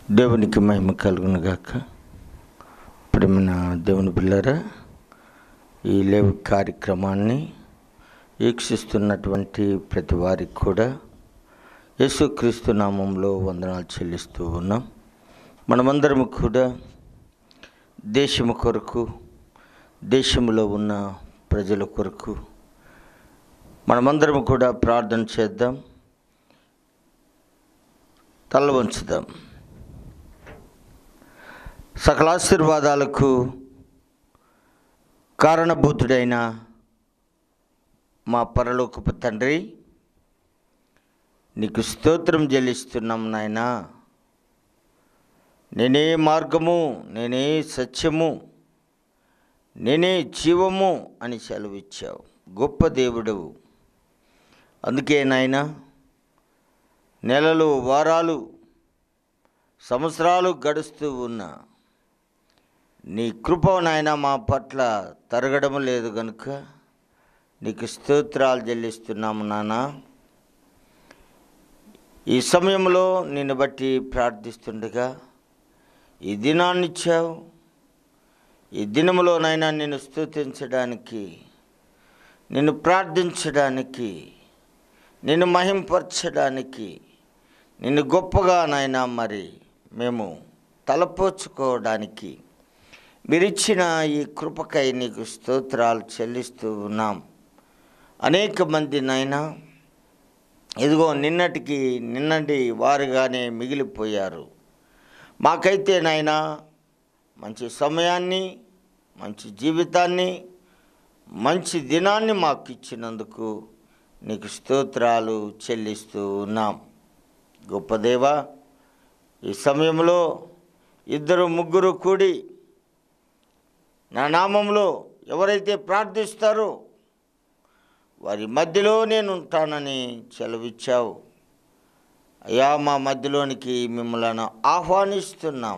దేవునికి మహిమ కలుగును గాక ప్రేమన దేవుని పిల్లరా ఈ లేవు కార్యక్రమాన్ని వీక్షిస్తున్నటువంటి ప్రతి వారికి కూడా యేసుక్రీస్తు నామంలో వందనాలు చెల్లిస్తూ ఉన్నాం మనమందరం కూడా దేశము కొరకు దేశంలో ఉన్న ప్రజల కొరకు మనమందరం కూడా ప్రార్థన చేద్దాం తల వంచుదాం సకలాశీర్వాదాలకు కారణభూతుడైన మా పరలోకపు తండ్రి నీకు స్తోత్రం చెల్లిస్తున్నాం నాయనా నేనే మార్గము నేనే సత్యము నేనే జీవము అని సెలవిచ్చావు గొప్ప దేవుడవు అందుకే నాయనా నెలలు వారాలు సంవత్సరాలు గడుస్తూ ఉన్నా నీ కృప నాయన మా పట్ల తరగడం లేదు కనుక నీకు స్తోత్రాలు చెల్లిస్తున్నాము నాన్న ఈ సమయంలో నిన్ను బట్టి ప్రార్థిస్తుండగా ఈ దినాన్ని ఇచ్చావు ఈ దినములోనైనా నిన్ను స్తుతించడానికి నిన్ను ప్రార్థించడానికి నిన్ను మహింపరచడానికి నిన్ను గొప్పగా నాయనా మరి మేము తలపోచుకోవడానికి మీరిచ్చిన ఈ కృపకై నీకు స్తోత్రాలు చెల్లిస్తూ ఉన్నాం అనేక మంది నాయన ఇదిగో నిన్నటికి నిన్నటి వారుగానే మిగిలిపోయారు మాకైతే నాయన మంచి సమయాన్ని మంచి జీవితాన్ని మంచి దినాన్ని మాకు ఇచ్చినందుకు నీకు స్తోత్రాలు చెల్లిస్తూ ఉన్నాం గొప్ప దేవా ఈ సమయంలో ఇద్దరు ముగ్గురు కూడి నా నామంలో ఎవరైతే ప్రార్థిస్తారో వారి మధ్యలో నేను ఉంటానని సెలవిచ్చావు అయ్యా మా మధ్యలోనికి మిమ్మల్ని ఆహ్వానిస్తున్నాం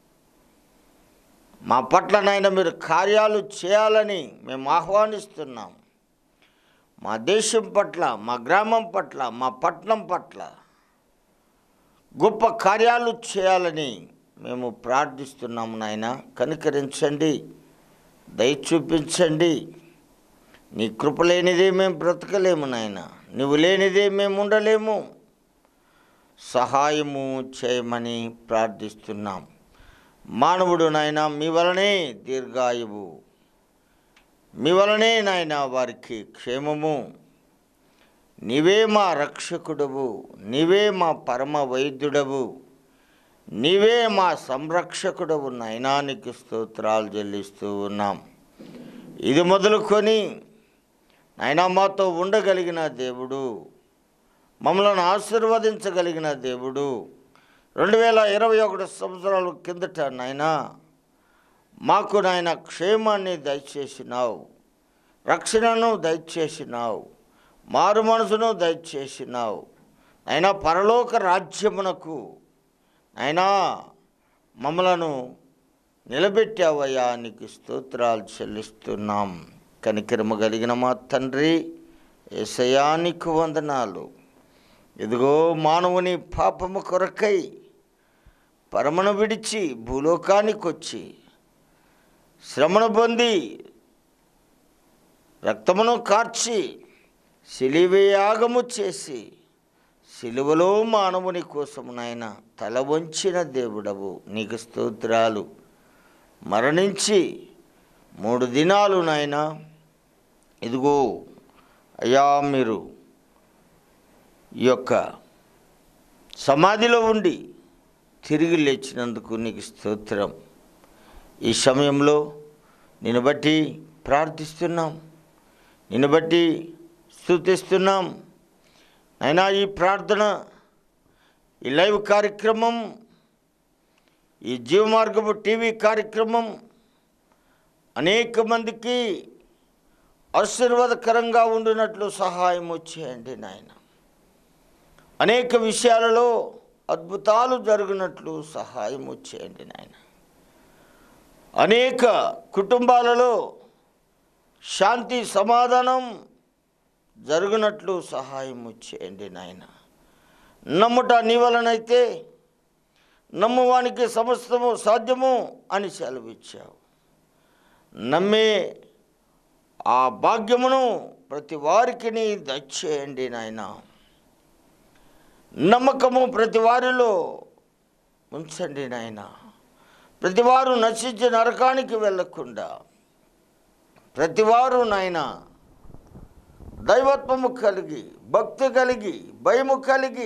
మా పట్ల నాయన మీరు కార్యాలు చేయాలని మేము ఆహ్వానిస్తున్నాం మా దేశం పట్ల మా గ్రామం పట్ల మా పట్టణం పట్ల గొప్ప కార్యాలు చేయాలని మేము ప్రార్థిస్తున్నాము నాయన కనికరించండి దయ చూపించండి నీ కృప లేనిదే మేము బ్రతకలేము నాయన నువ్వు లేనిదే మేము ఉండలేము సహాయము చేయమని ప్రార్థిస్తున్నాం మానవుడు నాయన మీ వలనే దీర్ఘాయువు మీ వలనే నాయన వారికి క్షేమము నీవే మా రక్షకుడవు నీవే మా పరమ వైద్యుడవు నీవే మా సంరక్షకుడవు నయనానికి స్తోత్రాలు చెల్లిస్తూ ఉన్నాం ఇది మొదలుకొని నాయనా మాతో ఉండగలిగిన దేవుడు మమ్మల్ని ఆశీర్వదించగలిగిన దేవుడు రెండు వేల ఇరవై ఒకటి సంవత్సరాల కిందట నాయనా మాకు నాయన క్షేమాన్ని దయచేసినావు రక్షణను దయచేసినావు మారు మనసును దయచేసినావు అయినా పరలోక రాజ్యమునకు అయినా మమ్మలను నిలబెట్టావయ్యా నీకు స్తోత్రాలు చెల్లిస్తున్నాం కనికరము కలిగిన మా తండ్రి ఏసయానికి వందనాలు ఇదిగో మానవుని పాపము కొరకై పరమను విడిచి భూలోకానికి వచ్చి శ్రమను పొంది రక్తమును కార్చి సిలివేయాగము చేసి సిలువలో మానవుని కోసం నాయన తల వంచిన దేవుడవు నీకు స్తోత్రాలు మరణించి మూడు దినాలు నాయన ఇదిగో అయ్యా మీరు ఈ యొక్క సమాధిలో ఉండి తిరిగి లేచినందుకు నీకు స్తోత్రం ఈ సమయంలో నిన్ను బట్టి ప్రార్థిస్తున్నాం నిన్ను బట్టి స్థుతిస్తున్నాం అయినా ఈ ప్రార్థన ఈ లైవ్ కార్యక్రమం ఈ జీవమార్గపు టీవీ కార్యక్రమం అనేక మందికి ఆశీర్వాదకరంగా ఉండినట్లు సహాయం వచ్చేయండి నాయన అనేక విషయాలలో అద్భుతాలు జరిగినట్లు సహాయం వచ్చేయండి నాయన అనేక కుటుంబాలలో శాంతి సమాధానం జరుగునట్లు సహాయం చేయండి నాయన నమ్ముట నీ వలనైతే నమ్మువానికి సమస్తము సాధ్యము అని సెలవిచ్చావు నమ్మే ఆ భాగ్యమును ప్రతి వారికి దయచేయండి నాయన నమ్మకము ప్రతి వారిలో ఉంచండి నాయన ప్రతివారు నశించి నరకానికి వెళ్ళకుండా ప్రతివారు నాయన దైవత్వము కలిగి భక్తి కలిగి భయము కలిగి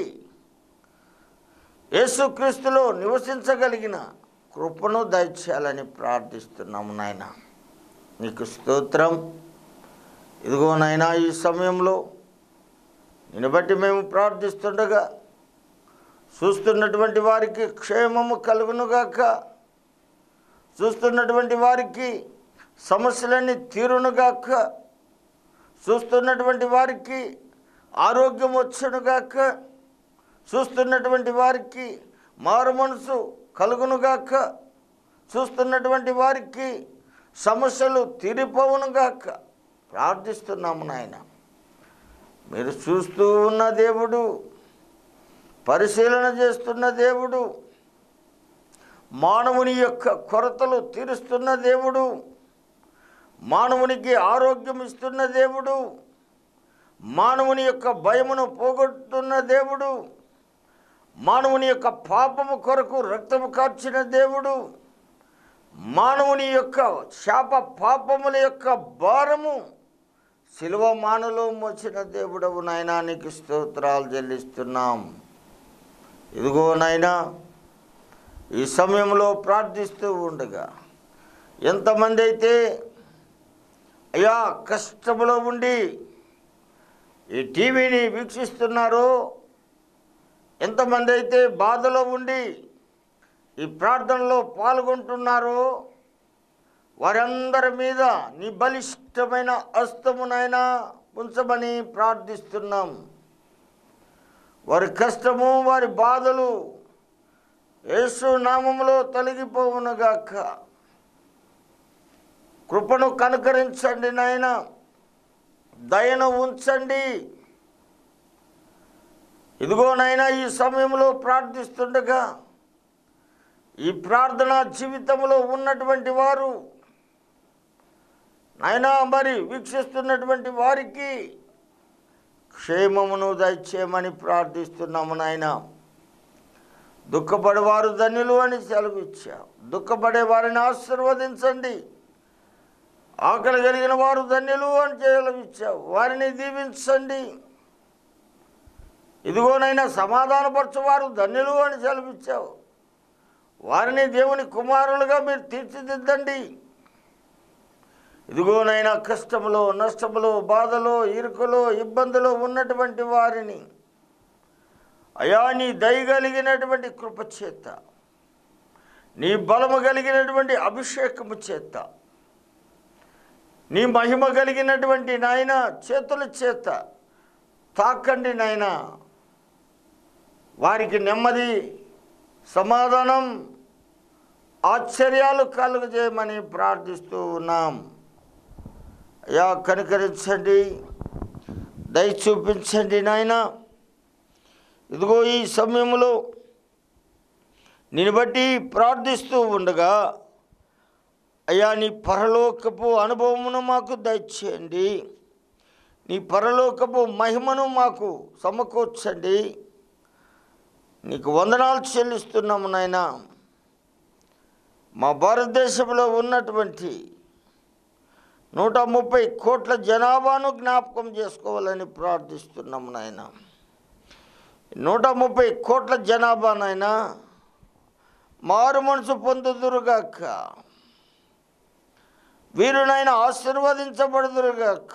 యేసుక్రీస్తులో నివసించగలిగిన కృపను దయచేయాలని ప్రార్థిస్తున్నాము నాయన నీకు స్తోత్రం ఇదిగో నాయనా ఈ సమయంలో నిన్ను బట్టి మేము ప్రార్థిస్తుండగా చూస్తున్నటువంటి వారికి క్షేమము కలుగునుగాక చూస్తున్నటువంటి వారికి సమస్యలన్నీ తీరునుగాక చూస్తున్నటువంటి వారికి ఆరోగ్యం వచ్చునుగాక చూస్తున్నటువంటి వారికి మారు మనసు కలుగునుగాక చూస్తున్నటువంటి వారికి సమస్యలు తీరిపోవునుగాక ప్రార్థిస్తున్నాము నాయన మీరు చూస్తూ ఉన్న దేవుడు పరిశీలన చేస్తున్న దేవుడు మానవుని యొక్క కొరతలు తీరుస్తున్న దేవుడు మానవునికి ఆరోగ్యం ఇస్తున్న దేవుడు మానవుని యొక్క భయమును పోగొట్టున్న దేవుడు మానవుని యొక్క పాపము కొరకు రక్తము కార్చిన దేవుడు మానవుని యొక్క శాప పాపముల యొక్క భారము శిలువ మానలో మోచిన దేవుడవు నాయనా నీకు స్తోత్రాలు చెల్లిస్తున్నాం ఇదిగో నాయనా ఈ సమయంలో ప్రార్థిస్తూ ఉండగా ఎంతమంది అయితే అయ్యా కష్టంలో ఉండి ఈ టీవీని వీక్షిస్తున్నారో ఎంతమంది అయితే బాధలో ఉండి ఈ ప్రార్థనలో పాల్గొంటున్నారో వారందరి మీద నీ బలిష్టమైన హస్తమునైనా ఉంచమని ప్రార్థిస్తున్నాం వారి కష్టము వారి బాధలు యేసు నామములో తొలగిపోవునుగాక కృపను కనుకరించండి నాయన దయను ఉంచండి ఇదిగోనైనా ఈ సమయంలో ప్రార్థిస్తుండగా ఈ ప్రార్థన జీవితంలో ఉన్నటువంటి వారు నాయనా మరి వీక్షిస్తున్నటువంటి వారికి క్షేమమును దయచేయమని ప్రార్థిస్తున్నాము నాయన దుఃఖపడేవారు ధన్యులు అని సెలవిచ్చావు దుఃఖపడే వారిని ఆశీర్వదించండి ఆకలి కలిగిన వారు ధన్యులు అని సెలవిచ్చావు వారిని దీవించండి ఇదిగోనైనా సమాధానపరచువారు ధన్యులు అని సెలవిచ్చావు వారిని దేవుని కుమారులుగా మీరు తీర్చిదిద్దండి ఇదిగోనైనా కష్టములో నష్టములో బాధలో ఇరుకులో ఇబ్బందులో ఉన్నటువంటి వారిని అయా నీ దయగలిగినటువంటి కృప చేత నీ బలము కలిగినటువంటి అభిషేకము చేత నీ మహిమ కలిగినటువంటి నాయన చేతుల చేత తాకండి నాయన వారికి నెమ్మది సమాధానం ఆశ్చర్యాలు కలుగజేయమని ప్రార్థిస్తూ ఉన్నాం అయ్యా కనికరించండి దయ చూపించండి నాయన ఇదిగో ఈ సమయంలో నిన్ను బట్టి ప్రార్థిస్తూ ఉండగా అయ్యా నీ పరలోకపు అనుభవమును మాకు దయచేయండి నీ పరలోకపు మహిమను మాకు సమకూర్చండి నీకు వందనాలు చెల్లిస్తున్నాము నాయన మా భారతదేశంలో ఉన్నటువంటి నూట ముప్పై కోట్ల జనాభాను జ్ఞాపకం చేసుకోవాలని ప్రార్థిస్తున్నాము నాయన నూట ముప్పై కోట్ల జనాభానైనా మారు మనసు పొందుదురుగాక వీరునైనా ఆశీర్వదించబడుదురుగాక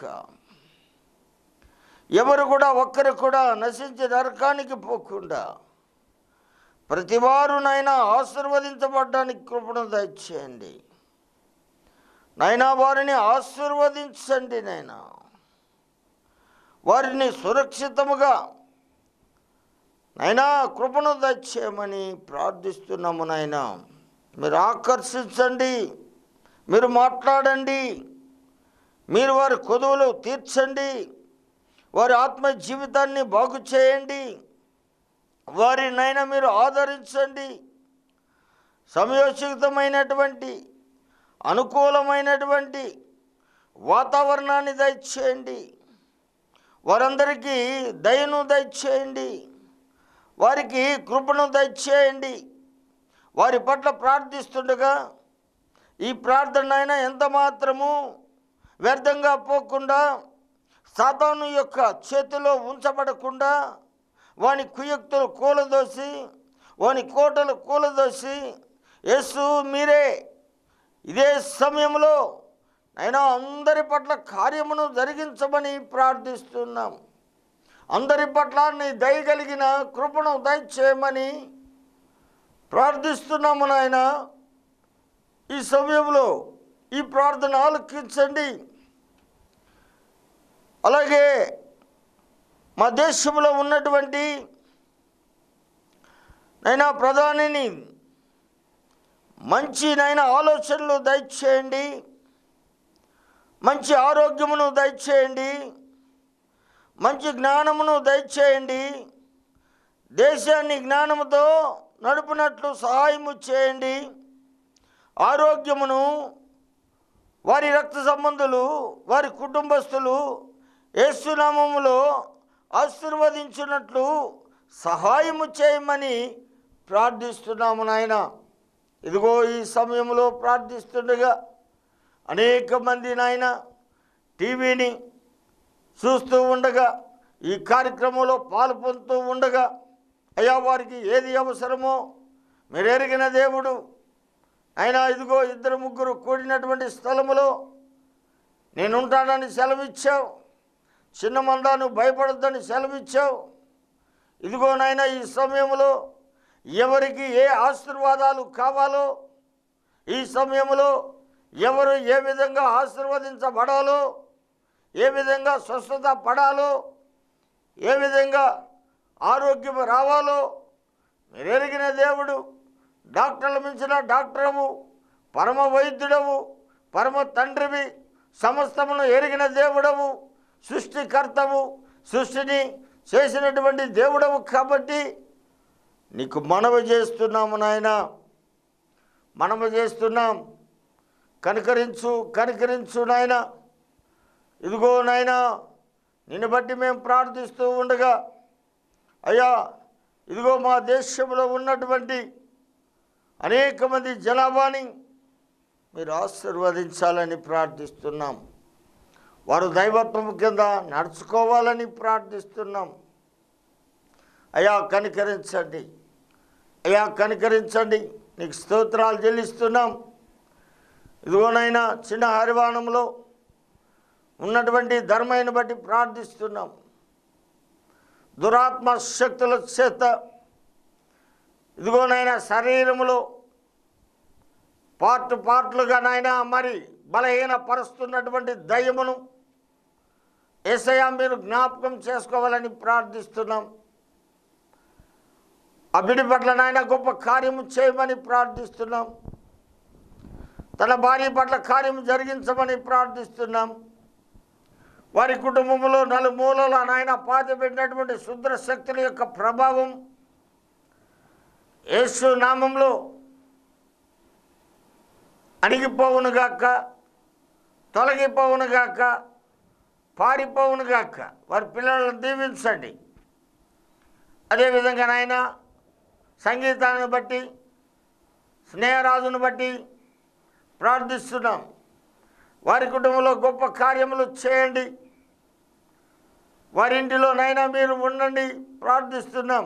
ఎవరు కూడా ఒక్కరు కూడా నశించి నరకానికి పోకుండా ప్రతివారునైనా ఆశీర్వదించబడ్డానికి కృపను దయచేయండి నైనా వారిని ఆశీర్వదించండి నైనా వారిని సురక్షితముగా నైనా కృపను దయచేయమని ప్రార్థిస్తున్నాము నాయనా మీరు ఆకర్షించండి మీరు మాట్లాడండి మీరు వారి కొదువులు తీర్చండి వారి ఆత్మ జీవితాన్ని బాగు చేయండి వారినైనా మీరు ఆదరించండి సమయోచితమైనటువంటి అనుకూలమైనటువంటి వాతావరణాన్ని దయచేయండి వారందరికీ దయను దయచేయండి వారికి కృపను దయచేయండి వారి పట్ల ప్రార్థిస్తుండగా ఈ ప్రార్థన అయినా ఎంత మాత్రము వ్యర్థంగా పోకుండా సాతాను యొక్క చేతిలో ఉంచబడకుండా వాని కుయుక్తులు కూలదోసి వాని కోటలు కూలదోసి యేసు మీరే ఇదే సమయంలో అయినా అందరి పట్ల కార్యమును జరిగించమని ప్రార్థిస్తున్నాం అందరి పట్ల నీ దయ కలిగిన కృపను దయచేయమని ప్రార్థిస్తున్నాము నాయన ఈ సమయంలో ఈ ప్రార్థన ఆలకించండి అలాగే మా దేశంలో ఉన్నటువంటి నైనా ప్రధానిని మంచి నైనా ఆలోచనలు దయచేయండి మంచి ఆరోగ్యమును దయచేయండి మంచి జ్ఞానమును దయచేయండి దేశాన్ని జ్ఞానముతో నడుపునట్లు సహాయము చేయండి ఆరోగ్యమును వారి రక్త సంబంధులు వారి కుటుంబస్తులు యేసునామములో ఆశీర్వదించినట్లు సహాయము చేయమని ప్రార్థిస్తున్నాము నాయన ఇదిగో ఈ సమయంలో ప్రార్థిస్తుండగా అనేక మంది నాయన టీవీని చూస్తూ ఉండగా ఈ కార్యక్రమంలో పాలు పొందుతూ ఉండగా అయ్యా వారికి ఏది అవసరమో మీరు ఎరిగిన దేవుడు అయినా ఇదిగో ఇద్దరు ముగ్గురు కూడినటువంటి స్థలములో నేనుంటానని సెలవిచ్చావు చిన్న మందాను భయపడొద్దని సెలవిచ్చావు ఇదిగో నాయన ఈ సమయంలో ఎవరికి ఏ ఆశీర్వాదాలు కావాలో ఈ సమయంలో ఎవరు ఏ విధంగా ఆశీర్వదించబడాలో ఏ విధంగా స్వస్థత పడాలో ఏ విధంగా ఆరోగ్యం రావాలో మీరు ఎరిగిన దేవుడు డాక్టర్ల మించిన డాక్టరము పరమ వైద్యుడవు పరమ తండ్రివి సమస్తమును ఎరిగిన దేవుడవు సృష్టికర్తవు సృష్టిని చేసినటువంటి దేవుడవు కాబట్టి నీకు మనవి చేస్తున్నాము నాయన మనవి చేస్తున్నాం కనికరించు కనికరించు నాయన ఇదిగో నాయన నిన్ను బట్టి మేము ప్రార్థిస్తూ ఉండగా అయ్యా ఇదిగో మా దేశంలో ఉన్నటువంటి అనేక మంది జనాభాని మీరు ఆశీర్వదించాలని ప్రార్థిస్తున్నాం వారు దైవత్వం కింద నడుచుకోవాలని ప్రార్థిస్తున్నాం అయ్యా కనికరించండి అయ్యా కనికరించండి నీకు స్తోత్రాలు చెల్లిస్తున్నాం ఇదిగోనైనా చిన్న హరివాణంలో ఉన్నటువంటి ధర్మాన్ని బట్టి ప్రార్థిస్తున్నాం దురాత్మ శక్తుల చేత ఇదిగోనైనా శరీరములో పార్ట్ పార్ట్లుగా నాయనా మరి బలహీన పరుస్తున్నటువంటి దయ్యమును ఏసయా మీరు జ్ఞాపకం చేసుకోవాలని ప్రార్థిస్తున్నాం ఆ బిడి పట్ల నాయన గొప్ప కార్యము చేయమని ప్రార్థిస్తున్నాం తన భార్య పట్ల కార్యము జరిగించమని ప్రార్థిస్తున్నాం వారి కుటుంబంలో నలుమూలల నాయన పాతి పెట్టినటువంటి శుద్ర శక్తుల యొక్క ప్రభావం యేసు నామంలో అణిగిపోవునుగాక తొలగిపోవునుగాక పారిపోవునుగాక వారి పిల్లలను దీవించండి అదేవిధంగా నాయన సంగీతాన్ని బట్టి స్నేహరాజును బట్టి ప్రార్థిస్తున్నాం వారి కుటుంబంలో గొప్ప కార్యములు చేయండి వారి ఇంటిలో నైనా మీరు ఉండండి ప్రార్థిస్తున్నాం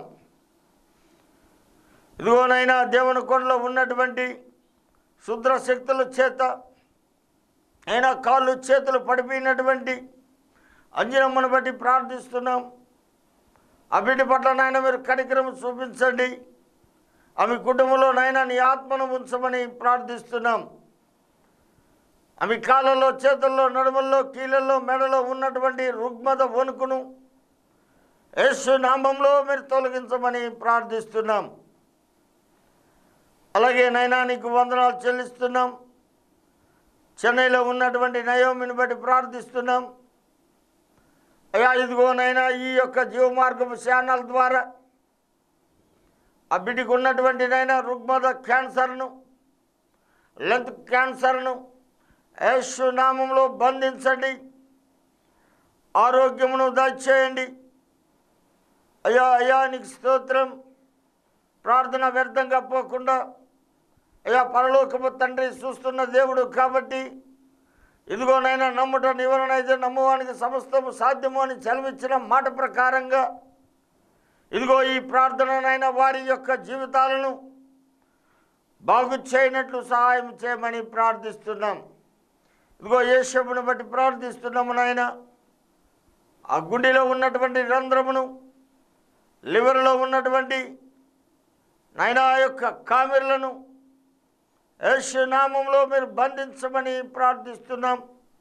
ఇదిగోనైనా దేవుని కొండలో ఉన్నటువంటి శుద్ర శక్తుల చేత అయినా కాళ్ళు చేతులు పడిపోయినటువంటి అంజనమ్మను బట్టి ప్రార్థిస్తున్నాం ఆ బిడ్డ పట్ల నాయన మీరు కనికరం చూపించండి ఆమె కుటుంబంలో నాయన నీ ఆత్మను ఉంచమని ప్రార్థిస్తున్నాం ఆమె కాళ్ళలో చేతుల్లో నడుమల్లో కీళ్ళల్లో మెడలో ఉన్నటువంటి రుగ్మత వణుకును యేసు నామంలో మీరు తొలగించమని ప్రార్థిస్తున్నాం అలాగే నైనా నీకు వందనాలు చెల్లిస్తున్నాం చెన్నైలో ఉన్నటువంటి నయోమిని బట్టి ప్రార్థిస్తున్నాం అయ్యా ఇదిగో నైనా ఈ యొక్క జీవమార్గం ఛానల్ ద్వారా ఆ బిడ్డకు ఉన్నటువంటి నైనా రుగ్మత క్యాన్సర్ను లెంత్ క్యాన్సర్ను యేసు నామంలో బంధించండి ఆరోగ్యమును దయచేయండి అయ్యా అయ్యా నీకు స్తోత్రం ప్రార్థన వ్యర్థంగా పోకుండా అయ్యా పరలోకపు తండ్రి చూస్తున్న దేవుడు కాబట్టి ఇదిగోనైనా నమ్ముట నివరణ అయితే నమ్మువానికి సమస్తము సాధ్యము అని సెలవిచ్చిన మాట ప్రకారంగా ఇదిగో ఈ ప్రార్థననైనా వారి యొక్క జీవితాలను బాగు చేయనట్లు సహాయం చేయమని ప్రార్థిస్తున్నాం ఇదిగో యేషమును బట్టి ప్రార్థిస్తున్నాము నాయన ఆ గుండెలో ఉన్నటువంటి రంధ్రమును లివర్లో ఉన్నటువంటి నాయన ఆ యొక్క కామెర్లను యేసు నామంలో మీరు బంధించమని ప్రార్థిస్తున్నాం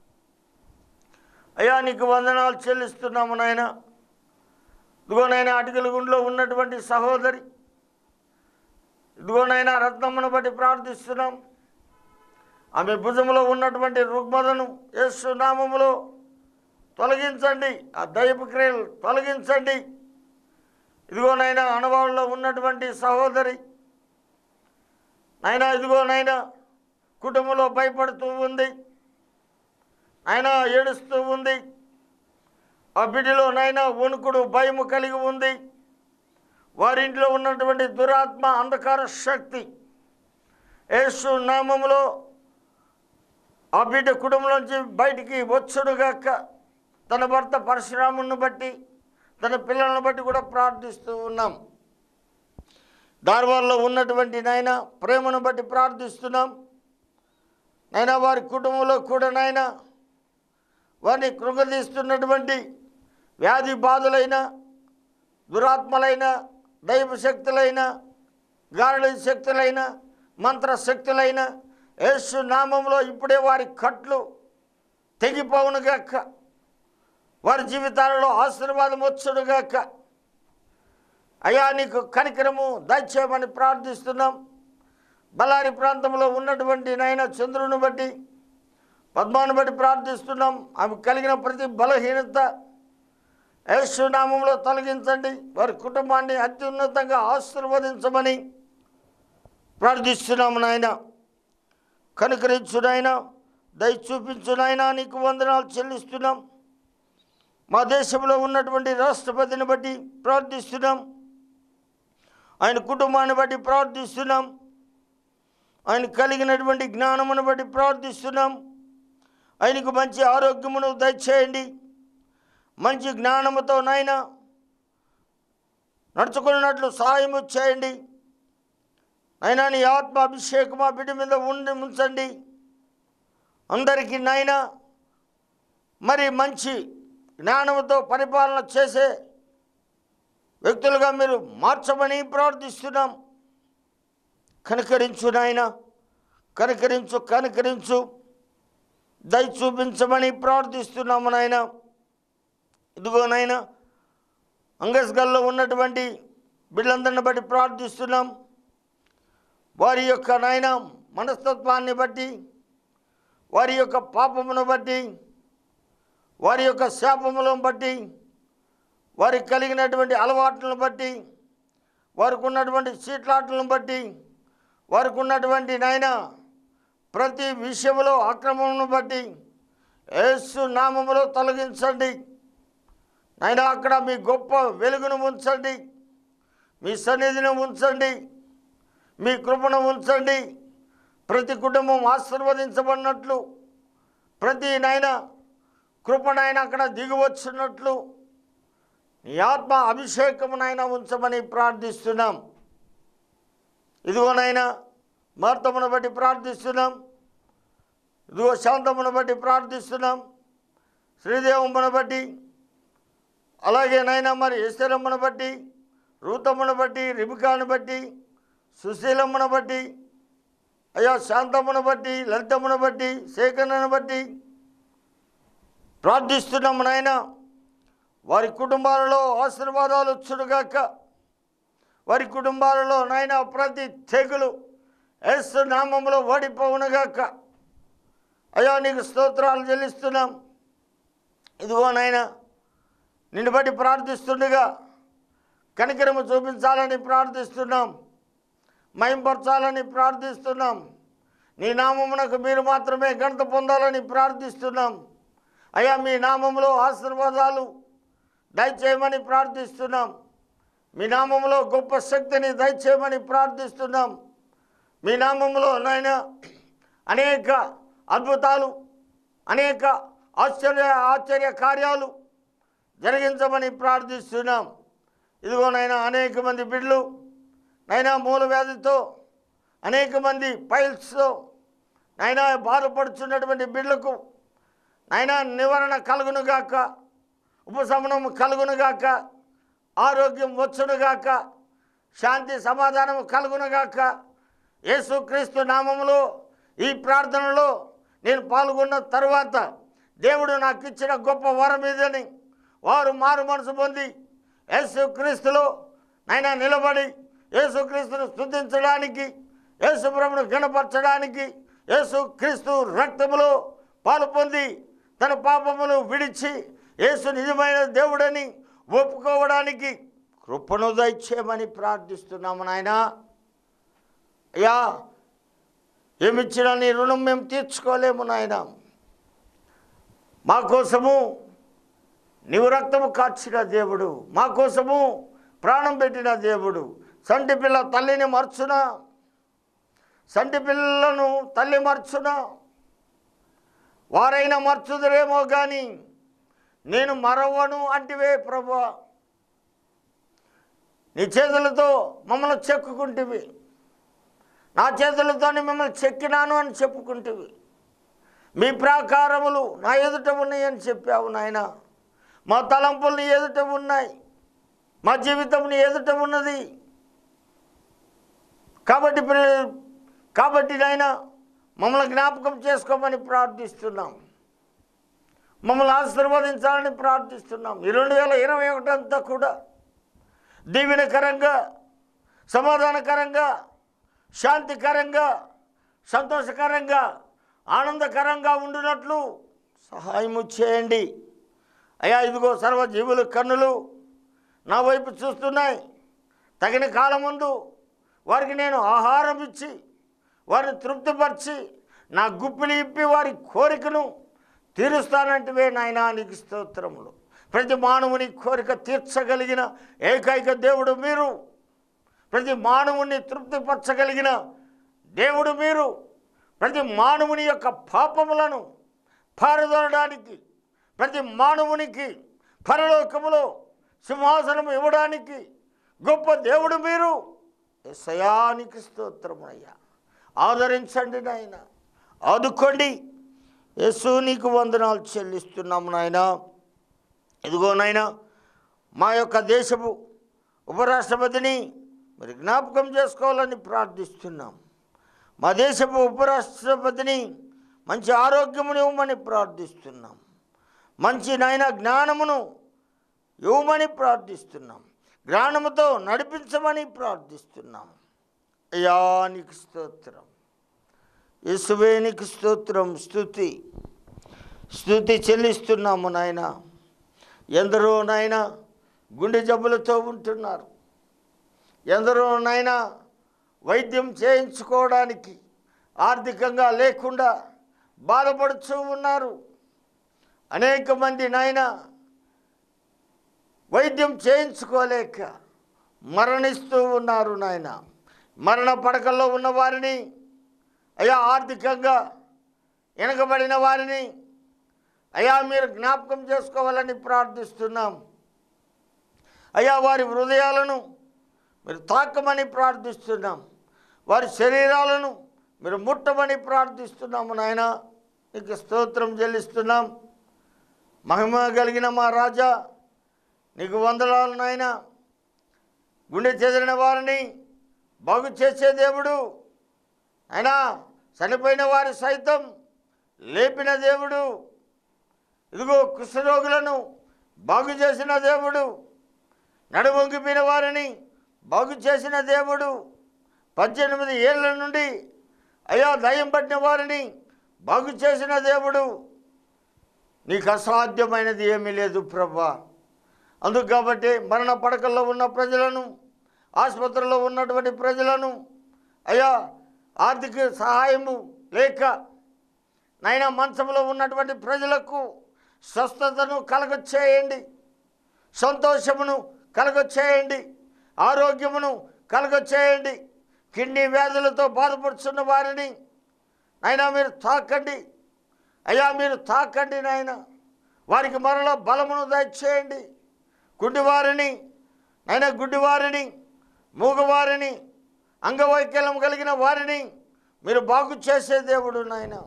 అయ్యా నీకు వందనాలు చెల్లిస్తున్నాము నాయన ఇదిగోనైనా అటుకల గుండెలో ఉన్నటువంటి సహోదరి ఇదిగోనైనా రత్నమును బట్టి ప్రార్థిస్తున్నాం ఆమె భుజంలో ఉన్నటువంటి రుగ్మతను యేసు నామములో తొలగించండి ఆ దైవ క్రియలు తొలగించండి ఇదిగోనైనా అనుభవంలో ఉన్నటువంటి సహోదరి నైనా ఇదిగోనైనా కుటుంబంలో భయపడుతూ ఉంది ఆయన ఏడుస్తూ ఉంది ఆ బిడ్డలో నైనా వణుకుడు భయము కలిగి ఉంది వారింట్లో ఉన్నటువంటి దురాత్మ అంధకార శక్తి యేసు నామములో ఆ బిడ్డ కుటుంబంలోంచి బయటికి వచ్చుడుగాక తన భర్త పరశురాముని బట్టి తన పిల్లలను బట్టి కూడా ప్రార్థిస్తూ ఉన్నాం దార్వాల్లో ఉన్నటువంటి నాయన ప్రేమను బట్టి ప్రార్థిస్తున్నాం నైనా వారి కుటుంబంలో కూడా నాయన వారిని కృంగదీస్తున్నటువంటి వ్యాధి బాధలైన దురాత్మలైన దైవ శక్తులైన గాలి శక్తులైన మంత్రశక్తులైన యేసు నామంలో ఇప్పుడే వారి కట్లు తెగిపోవునుగాక వారి జీవితాలలో ఆశీర్వాదం వచ్చునుగాక అయ్యా నీకు కనికరము దయచేయమని ప్రార్థిస్తున్నాం బళ్ళారి ప్రాంతంలో ఉన్నటువంటి నాయన చంద్రుని బట్టి పద్మాను బట్టి ప్రార్థిస్తున్నాం ఆమె కలిగిన ప్రతి బలహీనత యేసునామంలో తొలగించండి వారి కుటుంబాన్ని అత్యున్నతంగా ఆశీర్వదించమని ప్రార్థిస్తున్నాము నాయన కనుకరించు నాయన దయ చూపించు నాయన నీకు వందనాలు చెల్లిస్తున్నాం మా దేశంలో ఉన్నటువంటి రాష్ట్రపతిని బట్టి ప్రార్థిస్తున్నాం ఆయన కుటుంబాన్ని బట్టి ప్రార్థిస్తున్నాం ఆయన కలిగినటువంటి జ్ఞానమును బట్టి ప్రార్థిస్తున్నాం ఆయనకు మంచి ఆరోగ్యమును దయచేయండి మంచి జ్ఞానముతో నాయన నడుచుకున్నట్లు సహాయము చేయండి అయినా నీ ఆత్మ అభిషేకం ఆ బిడ్డ మీద ఉండి ఉంచండి అందరికీ నాయన మరి మంచి జ్ఞానముతో పరిపాలన చేసే వ్యక్తులుగా మీరు మార్చమని ప్రార్థిస్తున్నాం కనికరించు నాయన కనికరించు కనికరించు దయ చూపించమని ప్రార్థిస్తున్నాము నాయన ఇదిగో నాయన అంగస్గల్లో ఉన్నటువంటి బిడ్డలందరిని బట్టి ప్రార్థిస్తున్నాం వారి యొక్క నాయన మనస్తత్వాన్ని బట్టి వారి యొక్క పాపమును బట్టి వారి యొక్క శాపములను బట్టి వారికి కలిగినటువంటి అలవాట్లను బట్టి వారికి ఉన్నటువంటి చీట్లాట్లను బట్టి వారికి ఉన్నటువంటి నాయన ప్రతి విషయంలో అక్రమమును బట్టి యేసు నామములో తొలగించండి నాయన అక్కడ మీ గొప్ప వెలుగును ఉంచండి మీ సన్నిధిని ఉంచండి మీ కృపను ఉంచండి ప్రతి కుటుంబం ఆశీర్వదించబడినట్లు ప్రతి నాయన కృపనైనా అక్కడ దిగివచ్చున్నట్లు నీ ఆత్మ అభిషేకమునైనా ఉంచమని ప్రార్థిస్తున్నాం ఇదిగోనైనా మార్తమును బట్టి ప్రార్థిస్తున్నాం ఇదిగో శాంతమును బట్టి ప్రార్థిస్తున్నాం శ్రీదేవమ్మను బట్టి అలాగే నైనా మరి ఎస్తరమ్మను బట్టి రూతమ్మను బట్టి రిబికాను బట్టి సుశీలమ్మను బట్టి అయ్యా శాంతమ్మను బట్టి లలితమ్మను బట్టి శేఖరను బట్టి ప్రార్థిస్తున్నాము నాయన వారి కుటుంబాలలో ఆశీర్వాదాలు వచ్చుడుగాక వారి కుటుంబాలలో నాయన ప్రతి తెగులు యేసు నామంలో ఓడిపోవునుగాక అయ్యా నీకు స్తోత్రాలు చెల్లిస్తున్నాం ఇదిగో నాయన నిన్ను బట్టి ప్రార్థిస్తుండగా కనికరము చూపించాలని ప్రార్థిస్తున్నాం మయంపరచాలని ప్రార్థిస్తున్నాం నీ నామమునకు మీరు మాత్రమే ఘనత పొందాలని ప్రార్థిస్తున్నాం అయ్యా మీ నామములో ఆశీర్వాదాలు దయచేయమని ప్రార్థిస్తున్నాం మీ నామములో గొప్ప శక్తిని దయచేయమని ప్రార్థిస్తున్నాం మీ నామములో నాయన అనేక అద్భుతాలు అనేక ఆశ్చర్య ఆశ్చర్య కార్యాలు జరిగించమని ప్రార్థిస్తున్నాం ఇదిగోనైనా అనేక మంది బిడ్డలు నైనా మూల వ్యాధితో అనేక మంది పైల్స్తో నైనా బాధపడుచున్నటువంటి బిడ్డలకు నైనా నివారణ కలుగునుగాక ఉపశమనం కలుగునుగాక ఆరోగ్యం వచ్చునుగాక శాంతి సమాధానం కలుగునుగాక యేసుక్రీస్తు నామములో ఈ ప్రార్థనలో నేను పాల్గొన్న తర్వాత దేవుడు నాకు ఇచ్చిన గొప్ప వరం ఇదని వారు మారు మనసు పొంది యేసుక్రీస్తులో నైనా నిలబడి యేసుక్రీస్తును స్తుతించడానికి యేసుప్రభును గణపరచడానికి యేసుక్రీస్తు రక్తములో పాలు పొంది తన పాపములు విడిచి యేసు నిజమైన దేవుడని ఒప్పుకోవడానికి కృపను దయచేయమని ప్రార్థిస్తున్నాము నాయనా అయ్యా ఏమిచ్చినా నీ రుణం మేము తీర్చుకోలేము నాయన మా కోసము నీవు రక్తము కార్చిన దేవుడు మా కోసము ప్రాణం పెట్టిన దేవుడు సంటి పిల్ల తల్లిని మర్చునా సంటి పిల్లలను తల్లి మర్చునా వారైనా మర్చుదురేమో కానీ నేను మరవను అంటివే ప్రభా నీ చేతులతో మమ్మల్ని చెక్కుకుంటివి నా చేతులతోనే మిమ్మల్ని చెక్కినాను అని చెప్పుకుంటివి మీ ప్రాకారములు నా ఎదుట ఉన్నాయి అని చెప్పావు నాయన మా తలంపులు నీ ఎదుట ఉన్నాయి మా జీవితం నీ ఎదుట ఉన్నది కాబట్టి ప్రి- కాబట్టి నాయన మమ్మల్ని జ్ఞాపకం చేసుకోమని ప్రార్థిస్తున్నాం మమ్మల్ని ఆశీర్వదించాలని ప్రార్థిస్తున్నాం ఈ రెండు వేల ఇరవై ఒకటి అంతా కూడా దీవెనకరంగా సమాధానకరంగా శాంతికరంగా సంతోషకరంగా ఆనందకరంగా ఉండునట్లు సహాయము చేయండి అయ్యా ఇదిగో సర్వజీవుల కన్నులు నా వైపు చూస్తున్నాయి తగిన కాలం ముందు వారికి నేను ఆహారం ఇచ్చి వారిని తృప్తిపరిచి నా గుప్పిలి ఇప్పి వారి కోరికను తీరుస్తానంటివే నాయనా నీకు స్తోత్రములు ప్రతి మానవుని కోరిక తీర్చగలిగిన ఏకైక దేవుడు మీరు ప్రతి మానవుని తృప్తిపరచగలిగిన దేవుడు మీరు ప్రతి మానవుని యొక్క పాపములను పారదోలడానికి ప్రతి మానవునికి పరలోకములో సింహాసనం ఇవ్వడానికి గొప్ప దేవుడు మీరు ఎసయానికి స్తోత్రమయ్యా ఆదరించండి నాయన ఆదుకోండి యేసు నీకు వందనాలు చెల్లిస్తున్నాము నాయనా ఇదిగో నాయనా మా యొక్క దేశపు ఉపరాష్ట్రపతిని మరి జ్ఞాపకం చేసుకోవాలని ప్రార్థిస్తున్నాం మా దేశపు ఉపరాష్ట్రపతిని మంచి ఆరోగ్యమును ఇవ్వమని ప్రార్థిస్తున్నాం మంచి నాయన జ్ఞానమును ఇవ్వమని ప్రార్థిస్తున్నాం జ్ఞానముతో నడిపించమని ప్రార్థిస్తున్నాం అయ్యా నీకు స్తోత్రం యేసువే నీకు స్తోత్రం స్థుతి స్థుతి చెల్లిస్తున్నాము నాయన ఎందరో నాయన గుండె జబ్బులతో ఉంటున్నారు ఎందరో నాయన వైద్యం చేయించుకోవడానికి ఆర్థికంగా లేకుండా బాధపడుతూ ఉన్నారు అనేక మంది నాయన వైద్యం చేయించుకోలేక మరణిస్తూ ఉన్నారు నాయన మరణ పడకల్లో ఉన్న వారిని అయ్యా ఆర్థికంగా వెనకబడిన వారిని అయ్యా మీరు జ్ఞాపకం చేసుకోవాలని ప్రార్థిస్తున్నాం అయ్యా వారి హృదయాలను మీరు తాకమని ప్రార్థిస్తున్నాం వారి శరీరాలను మీరు ముట్టమని ప్రార్థిస్తున్నాము నాయన నీకు స్తోత్రం చెల్లిస్తున్నాం మహిమ కలిగిన మా రాజా నీకు వందనాలు నాయన గుండె చెదిరిన వారిని బాగు చేసే దేవుడు అయినా చనిపోయిన వారి సైతం లేపిన దేవుడు ఇదిగో కుష్ఠరోగులను బాగు చేసిన దేవుడు నడుమొంగిపోయిన వారిని బాగు చేసిన దేవుడు పద్దెనిమిది ఏళ్ళ నుండి అయ్యా దయ్యం పట్టిన వారిని బాగు చేసిన దేవుడు నీకు అసాధ్యమైనది ఏమీ లేదు ప్రభా అందుకు కాబట్టి మరణ పడకల్లో ఉన్న ప్రజలను ఆసుపత్రిలో ఉన్నటువంటి ప్రజలను అయ్యా ఆర్థిక సహాయము లేక నైనా మంచంలో ఉన్నటువంటి ప్రజలకు స్వస్థతను కలగచేయండి సంతోషమును కలగచేయండి ఆరోగ్యమును కలగచేయండి కిడ్నీ వ్యాధులతో బాధపడుతున్న వారిని అయినా మీరు తాకండి అయ్యా మీరు తాకండి నాయన వారికి మరలా బలమును దయచేయండి గుడ్డివారిని అయినా గుడ్డివారిని మూగవారిని అంగవైకల్యం కలిగిన వారిని మీరు బాగు చేసే దేవుడు నాయన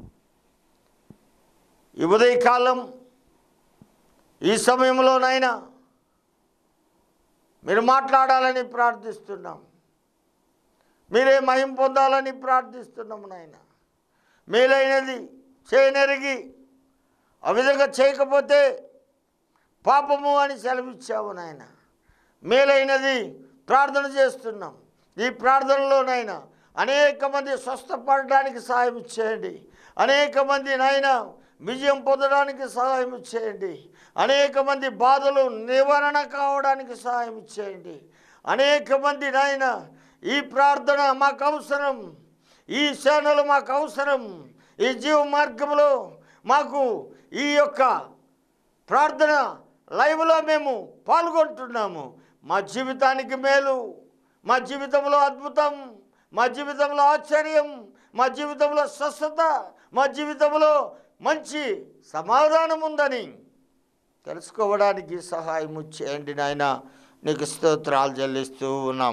ఈ ఉదయకాలం ఈ సమయంలోనైనా మీరు మాట్లాడాలని ప్రార్థిస్తున్నాం మీరే మహిం పొందాలని ప్రార్థిస్తున్నాము నాయన మేలైనది చేయనెరిగి ఆ విధంగా చేయకపోతే పాపము అని సెలవిచ్చావు నాయన మేలైనది ప్రార్థన చేస్తున్నాం ఈ ప్రార్థనలోనైనా అనేక మంది స్వస్థపడడానికి సహాయం చేయండి అనేక మంది నాయన విజయం పొందడానికి సహాయం చేయండి అనేక మంది బాధలు నివారణ కావడానికి సహాయం చేయండి అనేక మంది నాయన ఈ ప్రార్థన మాకు అవసరం ఈ సేనలు మాకు అవసరం ఈ జీవ మార్గంలో మాకు ఈ యొక్క ప్రార్థన లైవ్లో మేము పాల్గొంటున్నాము మా జీవితానికి మేలు మా జీవితంలో అద్భుతం మా జీవితంలో ఆశ్చర్యం మా జీవితంలో స్వస్థత మా జీవితంలో మంచి సమాధానం ఉందని తెలుసుకోవడానికి సహాయం చేయండి నాయన నీకు స్తోత్రాలు చెల్లిస్తూ ఉన్నాం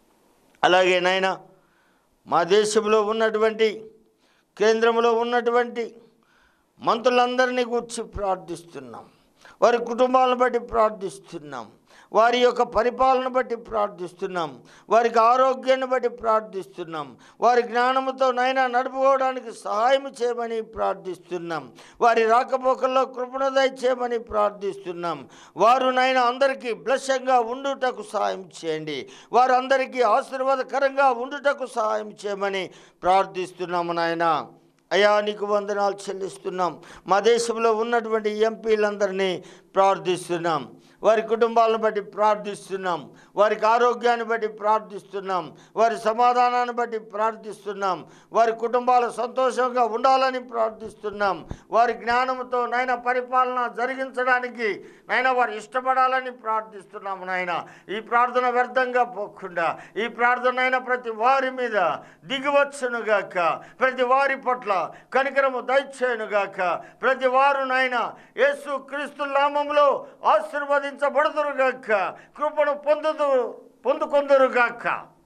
అలాగే నాయన మా దేశంలో ఉన్నటువంటి కేంద్రంలో ఉన్నటువంటి మంత్రులందరినీ కూర్చి ప్రార్థిస్తున్నాం వారి కుటుంబాలను బట్టి ప్రార్థిస్తున్నాం వారి యొక్క పరిపాలన బట్టి ప్రార్థిస్తున్నాం వారికి ఆరోగ్యాన్ని బట్టి ప్రార్థిస్తున్నాం వారి జ్ఞానముతో నైనా నడుపుకోవడానికి సహాయం చేయమని ప్రార్థిస్తున్నాం వారి రాకపోకల్లో కృపణ దయచేయమని ప్రార్థిస్తున్నాం వారు నైనా అందరికీ బ్లస్యంగా ఉండుటకు సహాయం చేయండి వారందరికీ ఆశీర్వాదకరంగా ఉండుటకు సహాయం చేయమని ప్రార్థిస్తున్నాము నాయనా అయా నీకు వందనాలు చెల్లిస్తున్నాం మా దేశంలో ఉన్నటువంటి ఎంపీలందరినీ ప్రార్థిస్తున్నాం వారి కుటుంబాలను బట్టి ప్రార్థిస్తున్నాం వారికి ఆరోగ్యాన్ని బట్టి ప్రార్థిస్తున్నాం వారి సమాధానాన్ని బట్టి ప్రార్థిస్తున్నాం వారి కుటుంబాలు సంతోషంగా ఉండాలని ప్రార్థిస్తున్నాం వారి జ్ఞానంతో నాయన పరిపాలన జరిగించడానికి నాయన వారు ఇష్టపడాలని ప్రార్థిస్తున్నాము నాయన ఈ ప్రార్థన వ్యర్థంగా పోకుండా ఈ ప్రార్థన అయిన ప్రతి వారి మీద దిగివచ్చునుగాక ప్రతి వారి పట్ల కనికరము దయచేయునుగాక ప్రతి వారు నాయన యేసు క్రీస్తు నామంలో ఆశీర్వదించబడుదురుగాక కృపను పొందుదు పొందుకొందురుగాక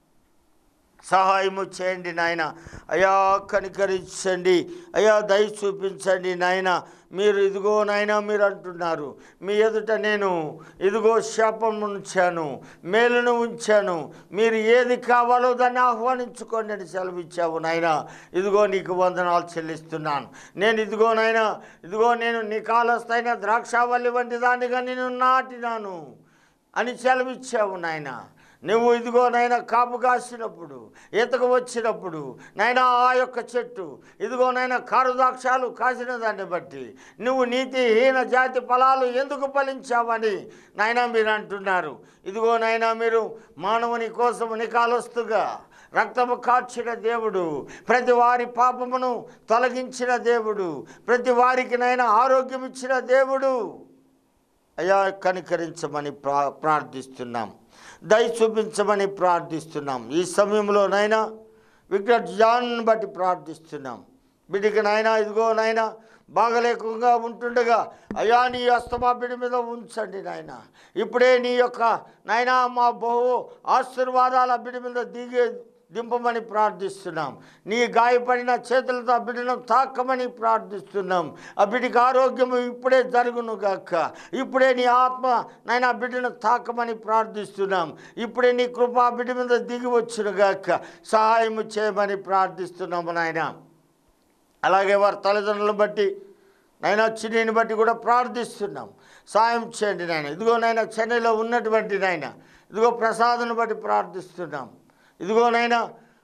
సహాయము చేయండి నాయన అయా కనికరించండి అయా దయ చూపించండి నాయన మీరు ఇదిగో నాయన మీరు అంటున్నారు మీ ఎదుట నేను ఇదిగో శాపం ఉంచాను మేలును ఉంచాను మీరు ఏది కావాలో దాన్ని ఆహ్వానించుకోండి అని సెలవిచ్చావు నాయన ఇదిగో నీకు వందనాలు చెల్లిస్తున్నాను నేను ఇదిగో నాయన ఇదిగో నేను నీ కాలస్థైన ద్రాక్షావల్లి వంటి దానిగా నేను నాటినాను అని సెలవిచ్చావు నాయన నువ్వు ఇదిగో నాయన కాపు కాసినప్పుడు ఈతకు వచ్చినప్పుడు నాయన ఆ యొక్క చెట్టు ఇదిగో నాయన కారుదాక్షాలు కాసిన దాన్ని బట్టి నువ్వు నీతిహీన జాతి ఫలాలు ఎందుకు ఫలించావని నాయన మీరు అంటున్నారు ఇదిగో నాయన మీరు మానవుని కోసం నికాలస్తుగా రక్తము కార్చిన దేవుడు ప్రతి వారి పాపమును తొలగించిన దేవుడు ప్రతి వారికి నైనా ఆరోగ్యం ఇచ్చిన దేవుడు అయా కనికరించమని ప్రా ప్రార్థిస్తున్నాం దయ చూపించమని ప్రార్థిస్తున్నాం ఈ సమయంలోనైనా వికెట్ జాన్ బట్టి ప్రార్థిస్తున్నాం బిడ్డకి నాయనా ఇదిగో నాయనా బాగలేకుండా ఉంటుండగా అయ్యా నీ అస్తమా బిడ్డ మీద ఉంచండి నాయన ఇప్పుడే నీ యొక్క నాయనా మా బహు ఆశీర్వాదాల బిడ్డ మీద దిగే దింపమని ప్రార్థిస్తున్నాం నీ గాయపడిన చేతులతో ఆ బిడ్డను తాకమని ప్రార్థిస్తున్నాం ఆ బిడ్డకి ఆరోగ్యము ఇప్పుడే జరుగును గాక ఇప్పుడే నీ ఆత్మ నాయన ఆ బిడ్డను తాకమని ప్రార్థిస్తున్నాం ఇప్పుడే నీ కృప ఆ బిడ్డ మీద దిగి వచ్చును గాక సహాయము చేయమని ప్రార్థిస్తున్నాము నాయన అలాగే వారి తల్లిదండ్రులను బట్టి నైనా చిన్నీని బట్టి కూడా ప్రార్థిస్తున్నాం సాయం చేయండి నాయన ఇదిగో నాయన చెన్నైలో ఉన్నటువంటి నాయన ఇదిగో ప్రసాద్ను బట్టి ప్రార్థిస్తున్నాం ఇదిగో నాయన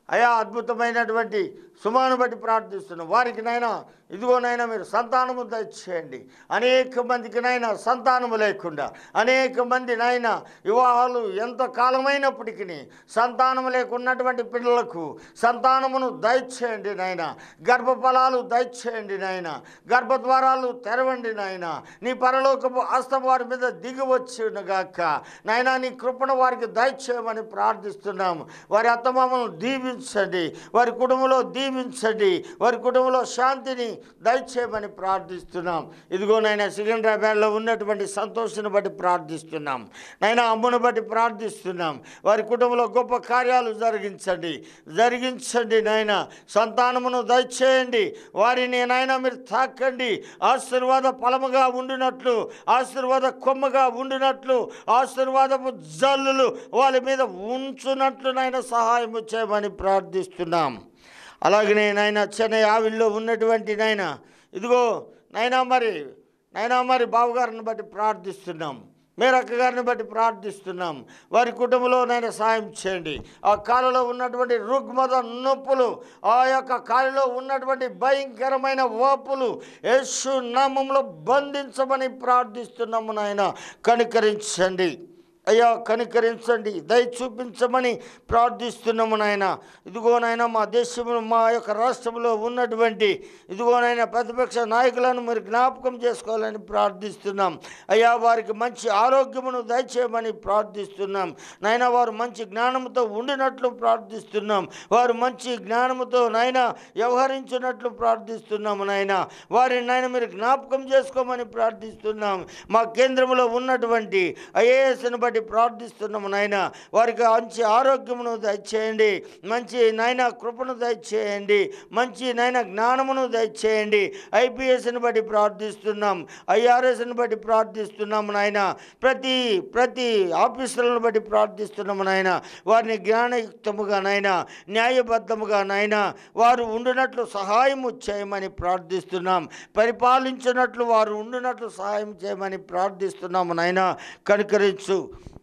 అయా అద్భుతమైనటువంటి సుమాను బట్టి ప్రార్థిస్తున్నాం వారికి నైనా ఇదిగోనైనా మీరు సంతానము దయచేయండి అనేక మందికి నైనా సంతానము లేకుండా అనేక మంది నాయన వివాహాలు ఎంత కాలమైనప్పటికీ సంతానము లేకున్నటువంటి పిల్లలకు సంతానమును దయచేయండి నాయన గర్భఫలాలు దయచేయండి నాయన గర్భద్వారాలు తెరవండి నాయన నీ పరలోకపు హస్తం వారి మీద దిగి వచ్చినగాక నాయన నీ కృపను వారికి దయచేయమని ప్రార్థిస్తున్నాము వారి అత్తమామలను దీవించండి వారి కుటుంబంలో దీవించండి వారి కుటుంబంలో శాంతిని దయచేయమని ప్రార్థిస్తున్నాం ఇదిగో నాయన సికింద్రాబాద్లో ఉన్నటువంటి సంతోషాన్ని బట్టి ప్రార్థిస్తున్నాం నాయన అమ్మును బట్టి ప్రార్థిస్తున్నాం వారి కుటుంబంలో గొప్ప కార్యాలు జరిగించండి జరిగించండి నాయన సంతానమును దయచేయండి వారిని నాయన మీరు తాకండి ఆశీర్వాద ఫలముగా ఉండినట్లు ఆశీర్వాద కొమ్మగా ఉండినట్లు ఆశీర్వాదపు జల్లులు వాళ్ళ మీద ఉంచునట్లు నాయన సహాయం చేయమని ప్రార్థిస్తున్నాం అలాగనే నాయన చెన్నై ఆవిల్లో ఉన్నటువంటి నాయన ఇదిగో నాయనా మరి నాయనా మరి బావగారిని బట్టి ప్రార్థిస్తున్నాం మేరక్క గారిని బట్టి ప్రార్థిస్తున్నాం వారి కుటుంబంలో నైనా సాయం చేయండి ఆ కాలులో ఉన్నటువంటి రుగ్మత నొప్పులు ఆ యొక్క కాలులో ఉన్నటువంటి భయంకరమైన వాపులు యేసు నామంలో బంధించమని ప్రార్థిస్తున్నాము నాయన కనికరించండి అయ్యా కనికరించండి దయ చూపించమని ప్రార్థిస్తున్నాము నాయన ఇదిగోనైనా మా దేశంలో మా యొక్క రాష్ట్రంలో ఉన్నటువంటి ఇదిగోనైనా ప్రతిపక్ష నాయకులను మీరు జ్ఞాపకం చేసుకోవాలని ప్రార్థిస్తున్నాం అయ్యా వారికి మంచి ఆరోగ్యమును దయచేయమని ప్రార్థిస్తున్నాం నాయన వారు మంచి జ్ఞానంతో ఉండినట్లు ప్రార్థిస్తున్నాం వారు మంచి జ్ఞానముతో నాయన వ్యవహరించినట్లు ప్రార్థిస్తున్నాము నాయన వారిని నాయన మీరు జ్ఞాపకం చేసుకోమని ప్రార్థిస్తున్నాం మా కేంద్రంలో ఉన్నటువంటి ఐఏఎస్ని బట్టి ప్రార్థిస్తున్నాము నాయన వారికి మంచి ఆరోగ్యమును దయచేయండి మంచి నాయన కృపను దయచేయండి మంచి నాయన జ్ఞానమును దయచేయండి ఐపీఎస్ని బట్టి ప్రార్థిస్తున్నాం ఐఆర్ఎస్ని బట్టి ప్రార్థిస్తున్నాము నాయన ప్రతి ప్రతి ఆఫీసర్లను బట్టి ప్రార్థిస్తున్నాము నాయన వారిని జ్ఞానయుక్తముగా నాయన న్యాయబద్ధముగా నాయన వారు ఉండినట్లు సహాయము చేయమని ప్రార్థిస్తున్నాం పరిపాలించినట్లు వారు ఉండినట్లు సహాయం చేయమని ప్రార్థిస్తున్నాము నాయన కనుకరించు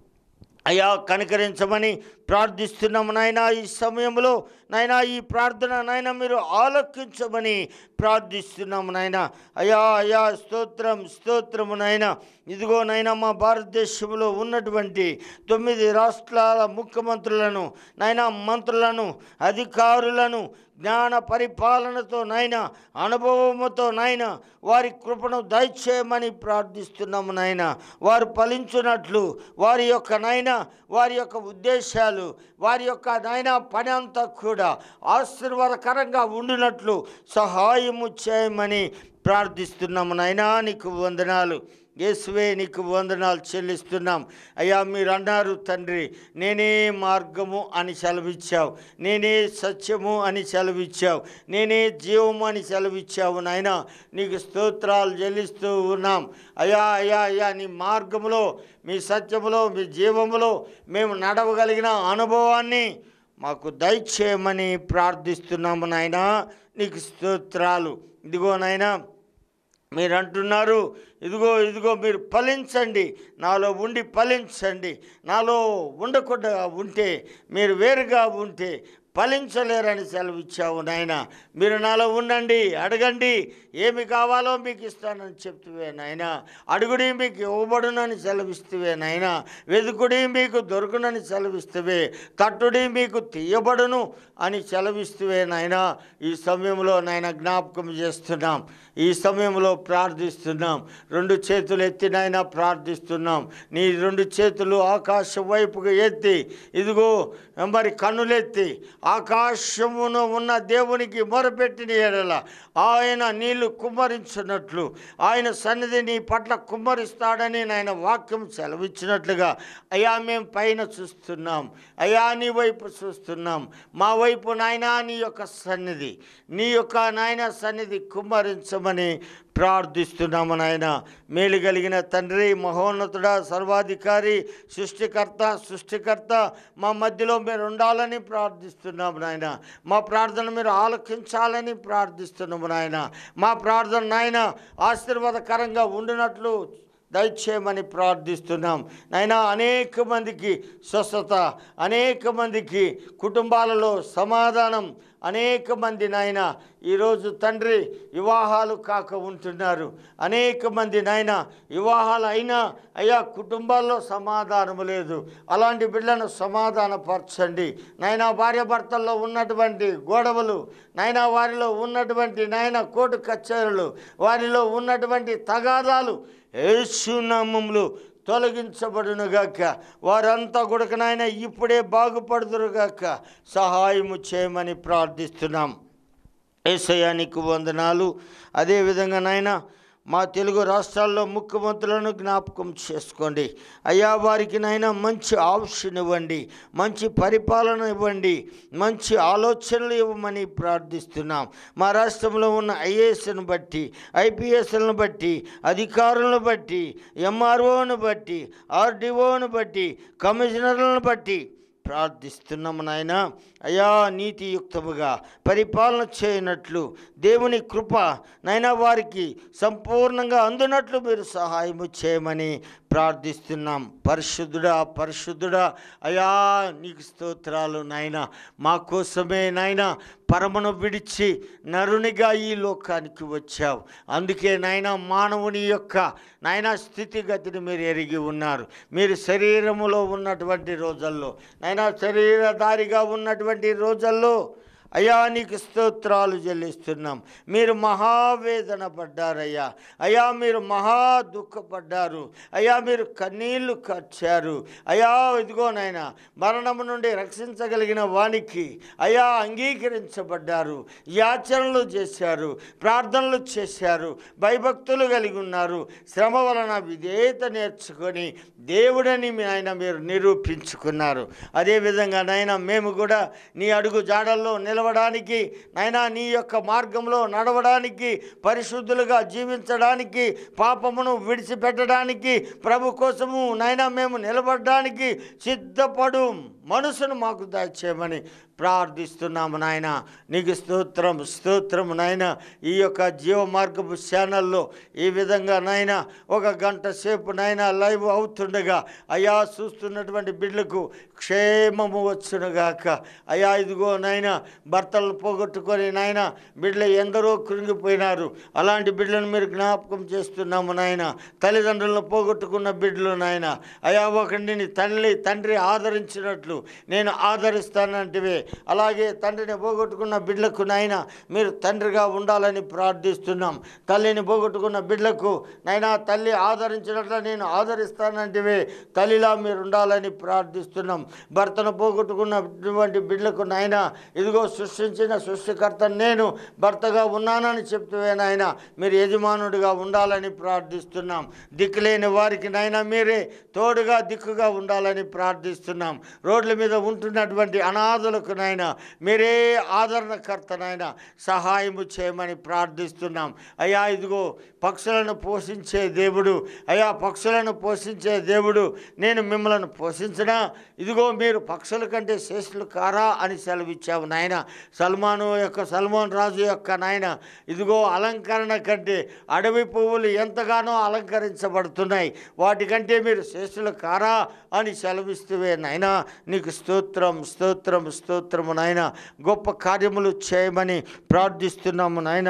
అయ్యా కనికరించమని ప్రార్థిస్తున్నాము నాయన ఈ సమయంలో నాయన ఈ ప్రార్థన నాయన మీరు ఆలోకించమని ప్రార్థిస్తున్నాము నాయన అయ్యా అయ్యా స్తోత్రం స్తోత్రము నాయన ఇదిగో నాయన మా భారతదేశంలో ఉన్నటువంటి తొమ్మిది రాష్ట్రాల ముఖ్యమంత్రులను నాయన మంత్రులను అధికారులను జ్ఞాన పరిపాలనతో నాయన అనుభవముతో నాయన వారి కృపను దయచేయమని ప్రార్థిస్తున్నాము నాయన వారు ఫలించున్నట్లు వారి యొక్క నాయన వారి యొక్క ఉద్దేశాలు వారి యొక్క నాయన పని అంతా కూడా ఆశీర్వాదకరంగా ఉండినట్లు సహాయము చేయమని ప్రార్థిస్తున్నాము నాయనా నీకు వందనాలు యేసువే నీకు వందనాలు చెల్లిస్తున్నాం అయ్యా మీరు అన్నారు తండ్రి నేనే మార్గము అని సెలవిచ్చావు నేనే సత్యము అని సెలవిచ్చావు నేనే జీవము అని సెలవిచ్చావు నాయన నీకు స్తోత్రాలు చెల్లిస్తూ ఉన్నాం అయ్యా అయ్యా అయ్యా నీ మార్గములో మీ సత్యములో మీ జీవములో మేము నడవగలిగిన అనుభవాన్ని మాకు దయచేయమని ప్రార్థిస్తున్నాము నాయన నీకు స్తోత్రాలు ఇదిగో నాయనా మీరు అంటున్నారు ఇదిగో ఇదిగో మీరు ఫలించండి నాలో ఉండి ఫలించండి నాలో ఉండకుండా ఉంటే మీరు వేరుగా ఉంటే ఫలించలేరని సెలవిచ్చావు నాయన మీరు నాలో ఉండండి అడగండి ఏమి కావాలో మీకు ఇస్తానని చెప్తువే నాయన అడుగుడి మీకు ఇవ్వబడునని సెలవిస్తువే నాయన వెదుకుడి మీకు దొరుకునని సెలవిస్తువే తట్టుడి మీకు తీయబడును అని సెలవిస్తువే నాయన ఈ సమయంలో నాయన జ్ఞాపకం చేస్తున్నాం ఈ సమయంలో ప్రార్థిస్తున్నాం రెండు చేతులు ఎత్తి నాయన ప్రార్థిస్తున్నాం నీ రెండు చేతులు ఆకాశం వైపుగా ఎత్తి ఇదిగో మరి కన్నులెత్తి ఆకాశమును ఉన్న దేవునికి మొరపెట్టిన ఎడల ఆయన నీళ్లు కుమ్మరించినట్లు ఆయన సన్నిధి నీ పట్ల కుమ్మరిస్తాడని నాయన వాక్యం సెలవిచ్చినట్లుగా అయ్యా మేము పైన చూస్తున్నాం అయ్యా నీ వైపు చూస్తున్నాం మా వైపు నాయనా నీ యొక్క సన్నిధి నీ యొక్క నాయన సన్నిధి కుమ్మరించమని ప్రార్థిస్తున్నాము నాయన మేలు కలిగిన తండ్రి మహోన్నతుడ సర్వాధికారి సృష్టికర్త సృష్టికర్త మా మధ్యలో మీరు ఉండాలని ప్రార్థిస్తున్నాము నాయన మా ప్రార్థన మీరు ఆలకించాలని ప్రార్థిస్తున్నాము నాయన మా ప్రార్థన నాయన ఆశీర్వాదకరంగా ఉండినట్లు దయచేయమని ప్రార్థిస్తున్నాం నైనా అనేక మందికి స్వస్థత అనేక మందికి కుటుంబాలలో సమాధానం అనేక మంది నాయన ఈరోజు తండ్రి వివాహాలు కాక ఉంటున్నారు అనేక మంది నాయన వివాహాలు అయినా అయ్యా కుటుంబాల్లో సమాధానం లేదు అలాంటి బిడ్డలను సమాధానపరచండి నాయన భార్యాభర్తల్లో ఉన్నటువంటి గొడవలు నాయన వారిలో ఉన్నటువంటి నాయన కోర్టు కచేరులు వారిలో ఉన్నటువంటి తగాదాలు ఏసునామములు తొలగించబడునుగాక వారంతా గుడకనైనా ఇప్పుడే బాగుపడుదురుగాక సహాయము చేయమని ప్రార్థిస్తున్నాం ఏసయానికి వందనాలు అదేవిధంగా నాయన మా తెలుగు రాష్ట్రాల్లో ముఖ్యమంత్రులను జ్ఞాపకం చేసుకోండి అయ్యా వారికి నాయన మంచి ఆప్షన్ ఇవ్వండి మంచి పరిపాలన ఇవ్వండి మంచి ఆలోచనలు ఇవ్వమని ప్రార్థిస్తున్నాం మా రాష్ట్రంలో ఉన్న ఐఏఎస్ను బట్టి ఐపీఎస్లను బట్టి అధికారులను బట్టి ఎంఆర్ఓను బట్టి ఆర్డీఓను బట్టి కమిషనర్లను బట్టి ప్రార్థిస్తున్నాము నాయన అయా నీతియుక్తముగా పరిపాలన చేయనట్లు దేవుని కృప నైనా వారికి సంపూర్ణంగా అందునట్లు మీరు సహాయము చేయమని ప్రార్థిస్తున్నాం పరిశుద్ధుడా పరిశుద్ధుడా అయా నీకు స్తోత్రాలు నాయన మా కోసమే నాయన పరమను విడిచి నరునిగా ఈ లోకానికి వచ్చావు అందుకే నాయన మానవుని యొక్క నాయన స్థితిగతిని మీరు ఎరిగి ఉన్నారు మీరు శరీరములో ఉన్నటువంటి రోజుల్లో నాయన శరీరధారిగా ఉన్నటువంటి రోజుల్లో అయ్యా నీకు స్తోత్రాలు చెల్లిస్తున్నాం మీరు మహావేదన పడ్డారయ్యా అయ్యా మీరు మహా దుఃఖపడ్డారు అయ్యా మీరు కన్నీళ్లు కార్చారు అయ్యా ఇదిగో నాయన మరణము నుండి రక్షించగలిగిన వానికి అయ్యా అంగీకరించబడ్డారు యాచనలు చేశారు ప్రార్థనలు చేశారు భయభక్తులు కలిగి ఉన్నారు శ్రమ వలన విధేయత నేర్చుకొని దేవుడని మీ ఆయన మీరు నిరూపించుకున్నారు అదేవిధంగా నాయన మేము కూడా నీ అడుగు జాడల్లో నిలవడానికి నాయనా నీ యొక్క మార్గంలో నడవడానికి పరిశుద్ధులుగా జీవించడానికి పాపమును విడిచిపెట్టడానికి ప్రభు కోసము నాయనా మేము నిలబడడానికి సిద్ధపడు మనసును మాకు దయచేయమని ప్రార్థిస్తున్నాము నాయన నీకు స్తోత్రం స్తోత్రం నాయన ఈ యొక్క జీవ మార్గపు ఛానల్లో ఈ విధంగా నాయన ఒక గంట సేపు నాయన లైవ్ అవుతుండగా అయా చూస్తున్నటువంటి బిడ్డలకు క్షేమము వచ్చునుగాక అయా ఇదిగో నాయన భర్తలు పోగొట్టుకొని నాయన బిడ్డలు ఎందరో కృంగిపోయినారు అలాంటి బిడ్డలను మీరు జ్ఞాపకం చేస్తున్నాము నాయన తల్లిదండ్రులను పోగొట్టుకున్న బిడ్డలు నాయన అయా ఒకరిని తల్లి తండ్రి ఆదరించినట్లు నేను ఆదరిస్తానంటివే అలాగే తండ్రిని పోగొట్టుకున్న బిడ్డలకు నాయన మీరు తండ్రిగా ఉండాలని ప్రార్థిస్తున్నాం తల్లిని పోగొట్టుకున్న బిడ్డలకు నైనా తల్లి ఆదరించినట్లు నేను ఆదరిస్తానంటివే తల్లిలా మీరు ఉండాలని ప్రార్థిస్తున్నాం భర్తను పోగొట్టుకున్నటువంటి బిడ్డలకు నాయన ఇదిగో సృష్టించిన సృష్టికర్త నేను భర్తగా ఉన్నానని చెప్తువే నాయన మీరు యజమానుడిగా ఉండాలని ప్రార్థిస్తున్నాం దిక్కులేని వారికి నాయన మీరే తోడుగా దిక్కుగా ఉండాలని ప్రార్థిస్తున్నాం రోడ్ల మీద ఉంటున్నటువంటి అనాథులకు నాయన మీరే ఆదరణకర్త నాయన సహాయము చేయమని ప్రార్థిస్తున్నాం అయ్యా ఇదిగో పక్షులను పోషించే దేవుడు అయ్యా పక్షులను పోషించే దేవుడు నేను మిమ్మల్ని పోషించినా ఇదిగో మీరు పక్షుల కంటే శ్రేష్ఠులు కారా అని సెలవిచ్చావు నాయన సల్మాను యొక్క సల్మాన్ రాజు యొక్క నాయన ఇదిగో అలంకరణ కంటే అడవి పువ్వులు ఎంతగానో అలంకరించబడుతున్నాయి వాటికంటే మీరు శ్రేష్ఠులు కారా అని సెలవిస్తువే నాయన నీకు స్తోత్రం స్తోత్రం స్తోత్రము నాయన గొప్ప కార్యములు చేయమని ప్రార్థిస్తున్నాము నాయన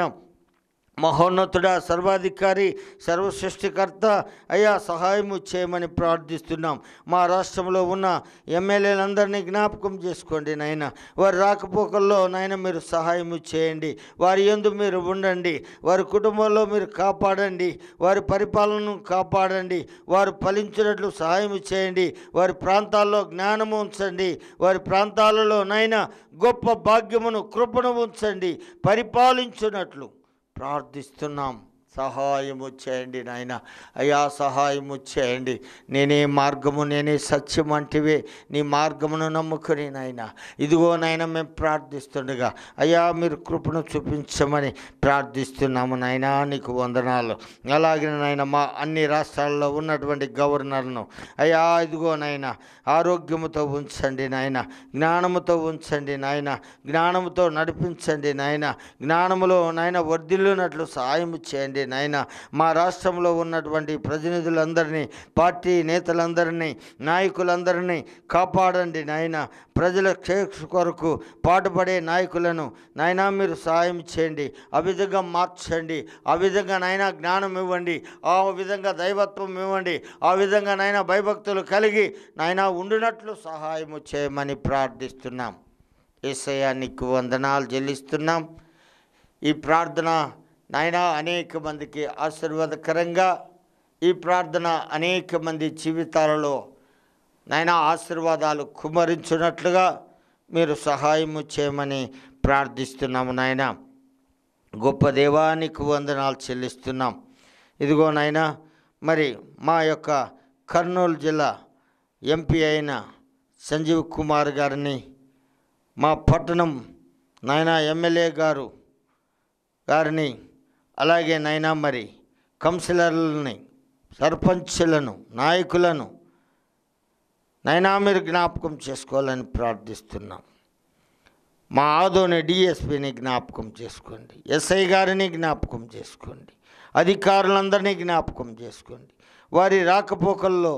మహోన్నతుడ సర్వాధికారి సర్వసృష్టికర్త అయ్యా సహాయము చేయమని ప్రార్థిస్తున్నాం మా రాష్ట్రంలో ఉన్న ఎమ్మెల్యేలందరినీ జ్ఞాపకం చేసుకోండి నాయన వారి రాకపోకల్లో నాయన మీరు సహాయము చేయండి వారి యందు మీరు ఉండండి వారి కుటుంబంలో మీరు కాపాడండి వారి పరిపాలనను కాపాడండి వారు ఫలించినట్లు సహాయం చేయండి వారి ప్రాంతాల్లో జ్ఞానము ఉంచండి వారి ప్రాంతాలలో నాయన గొప్ప భాగ్యమును కృపను ఉంచండి పరిపాలించున్నట్లు ప్రార్థిస్తున్నాం సహాయము చేయండి నాయన అయ్యా సహాయము చేయండి నేనే మార్గము నేనే సత్యం అంటివే నీ మార్గమును నమ్ముకుని నాయన ఇదిగో నాయన మేము ప్రార్థిస్తుండగా అయ్యా మీరు కృపను చూపించమని ప్రార్థిస్తున్నాము నాయన నీకు వందనాలు అలాగే నాయన మా అన్ని రాష్ట్రాల్లో ఉన్నటువంటి గవర్నర్ను అయ్యా ఇదిగో నాయన ఆరోగ్యముతో ఉంచండి నాయన జ్ఞానముతో ఉంచండి నాయన జ్ఞానముతో నడిపించండి నాయన జ్ఞానములో నాయన వర్ధిల్లునట్లు సహాయం చేయండి నాయన మా రాష్ట్రంలో ఉన్నటువంటి ప్రతినిధులందరినీ పార్టీ నేతలందరినీ నాయకులందరినీ కాపాడండి నాయన ప్రజల క్షేక్ష కొరకు పాటుపడే నాయకులను నాయన మీరు సహాయం చేయండి ఆ విధంగా మార్చండి ఆ విధంగా నాయన జ్ఞానం ఇవ్వండి ఆ విధంగా దైవత్వం ఇవ్వండి ఆ విధంగా నాయన భయభక్తులు కలిగి నాయన ఉండినట్లు సహాయము చేయమని ప్రార్థిస్తున్నాం ఏసయ్య నీకు వందనాలు చెల్లిస్తున్నాం ఈ ప్రార్థన నాయన అనేక మందికి ఆశీర్వాదకరంగా ఈ ప్రార్థన అనేక మంది జీవితాలలో నాయన ఆశీర్వాదాలు కుమరించినట్లుగా మీరు సహాయము చేయమని ప్రార్థిస్తున్నాము నాయన గొప్ప దేవానికి వందనాలు చెల్లిస్తున్నాం ఇదిగో నాయన మరి మా యొక్క కర్నూలు జిల్లా ఎంపీ అయిన సంజీవ్ కుమార్ గారిని మా పట్టణం నాయన ఎమ్మెల్యే గారు గారిని అలాగే నైనా మరి కౌన్సిలర్లని సర్పంచ్లను నాయకులను నైనా మీరు జ్ఞాపకం చేసుకోవాలని ప్రార్థిస్తున్నాం మా ఆదోని డిఎస్పిని జ్ఞాపకం చేసుకోండి ఎస్ఐ గారిని జ్ఞాపకం చేసుకోండి అధికారులందరినీ జ్ఞాపకం చేసుకోండి వారి రాకపోకల్లో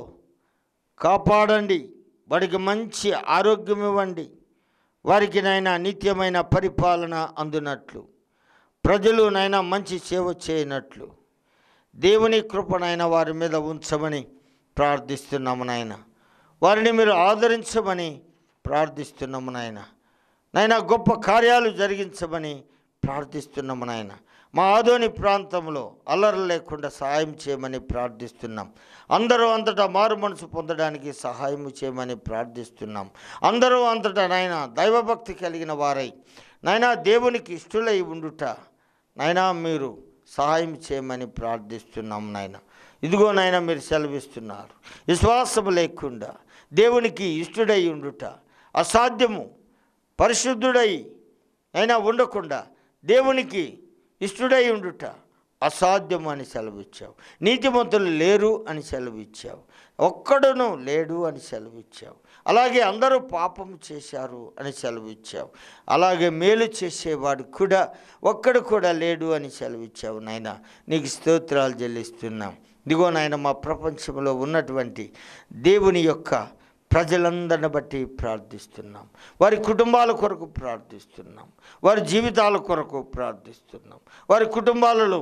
కాపాడండి వారికి మంచి ఆరోగ్యం ఇవ్వండి వారికి నైనా నిత్యమైన పరిపాలన అందునట్లు ప్రజలు నైనా మంచి సేవ చేయనట్లు దేవుని కృపనైనా వారి మీద ఉంచమని ప్రార్థిస్తున్నాము నాయన వారిని మీరు ఆదరించమని ప్రార్థిస్తున్నాము నాయన నైనా గొప్ప కార్యాలు జరిగించమని ప్రార్థిస్తున్నాము నాయన మా ఆదోని ప్రాంతంలో అల్లరి లేకుండా సహాయం చేయమని ప్రార్థిస్తున్నాం అందరూ అంతటా మారు మనసు పొందడానికి సహాయం చేయమని ప్రార్థిస్తున్నాం అందరూ అంతటా నాయన దైవభక్తి కలిగిన వారై నాయనా దేవునికి ఇష్టలై ఉండుట నాయనా మీరు సహాయం చేయమని ప్రార్థిస్తున్నాం నాయన ఇదిగో నాయన మీరు సెలవిస్తున్నారు విశ్వాసం లేకుండా దేవునికి ఇష్టడై ఉండుట అసాధ్యము పరిశుద్ధుడై అయినా ఉండకుండా దేవునికి ఇష్టడై ఉండుట అసాధ్యం అని సెలవిచ్చావు నీతిమంతులు లేరు అని సెలవిచ్చావు ఒక్కడును లేడు అని సెలవిచ్చావు అలాగే అందరూ పాపం చేశారు అని సెలవిచ్చావు అలాగే మేలు చేసేవాడు కూడా ఒక్కడు కూడా లేడు అని సెలవిచ్చావు నాయన నీకు స్తోత్రాలు చెల్లిస్తున్నాం ఇదిగో నాయన మా ప్రపంచంలో ఉన్నటువంటి దేవుని యొక్క ప్రజలందరిని బట్టి ప్రార్థిస్తున్నాం వారి కుటుంబాల కొరకు ప్రార్థిస్తున్నాం వారి జీవితాల కొరకు ప్రార్థిస్తున్నాం వారి కుటుంబాలలో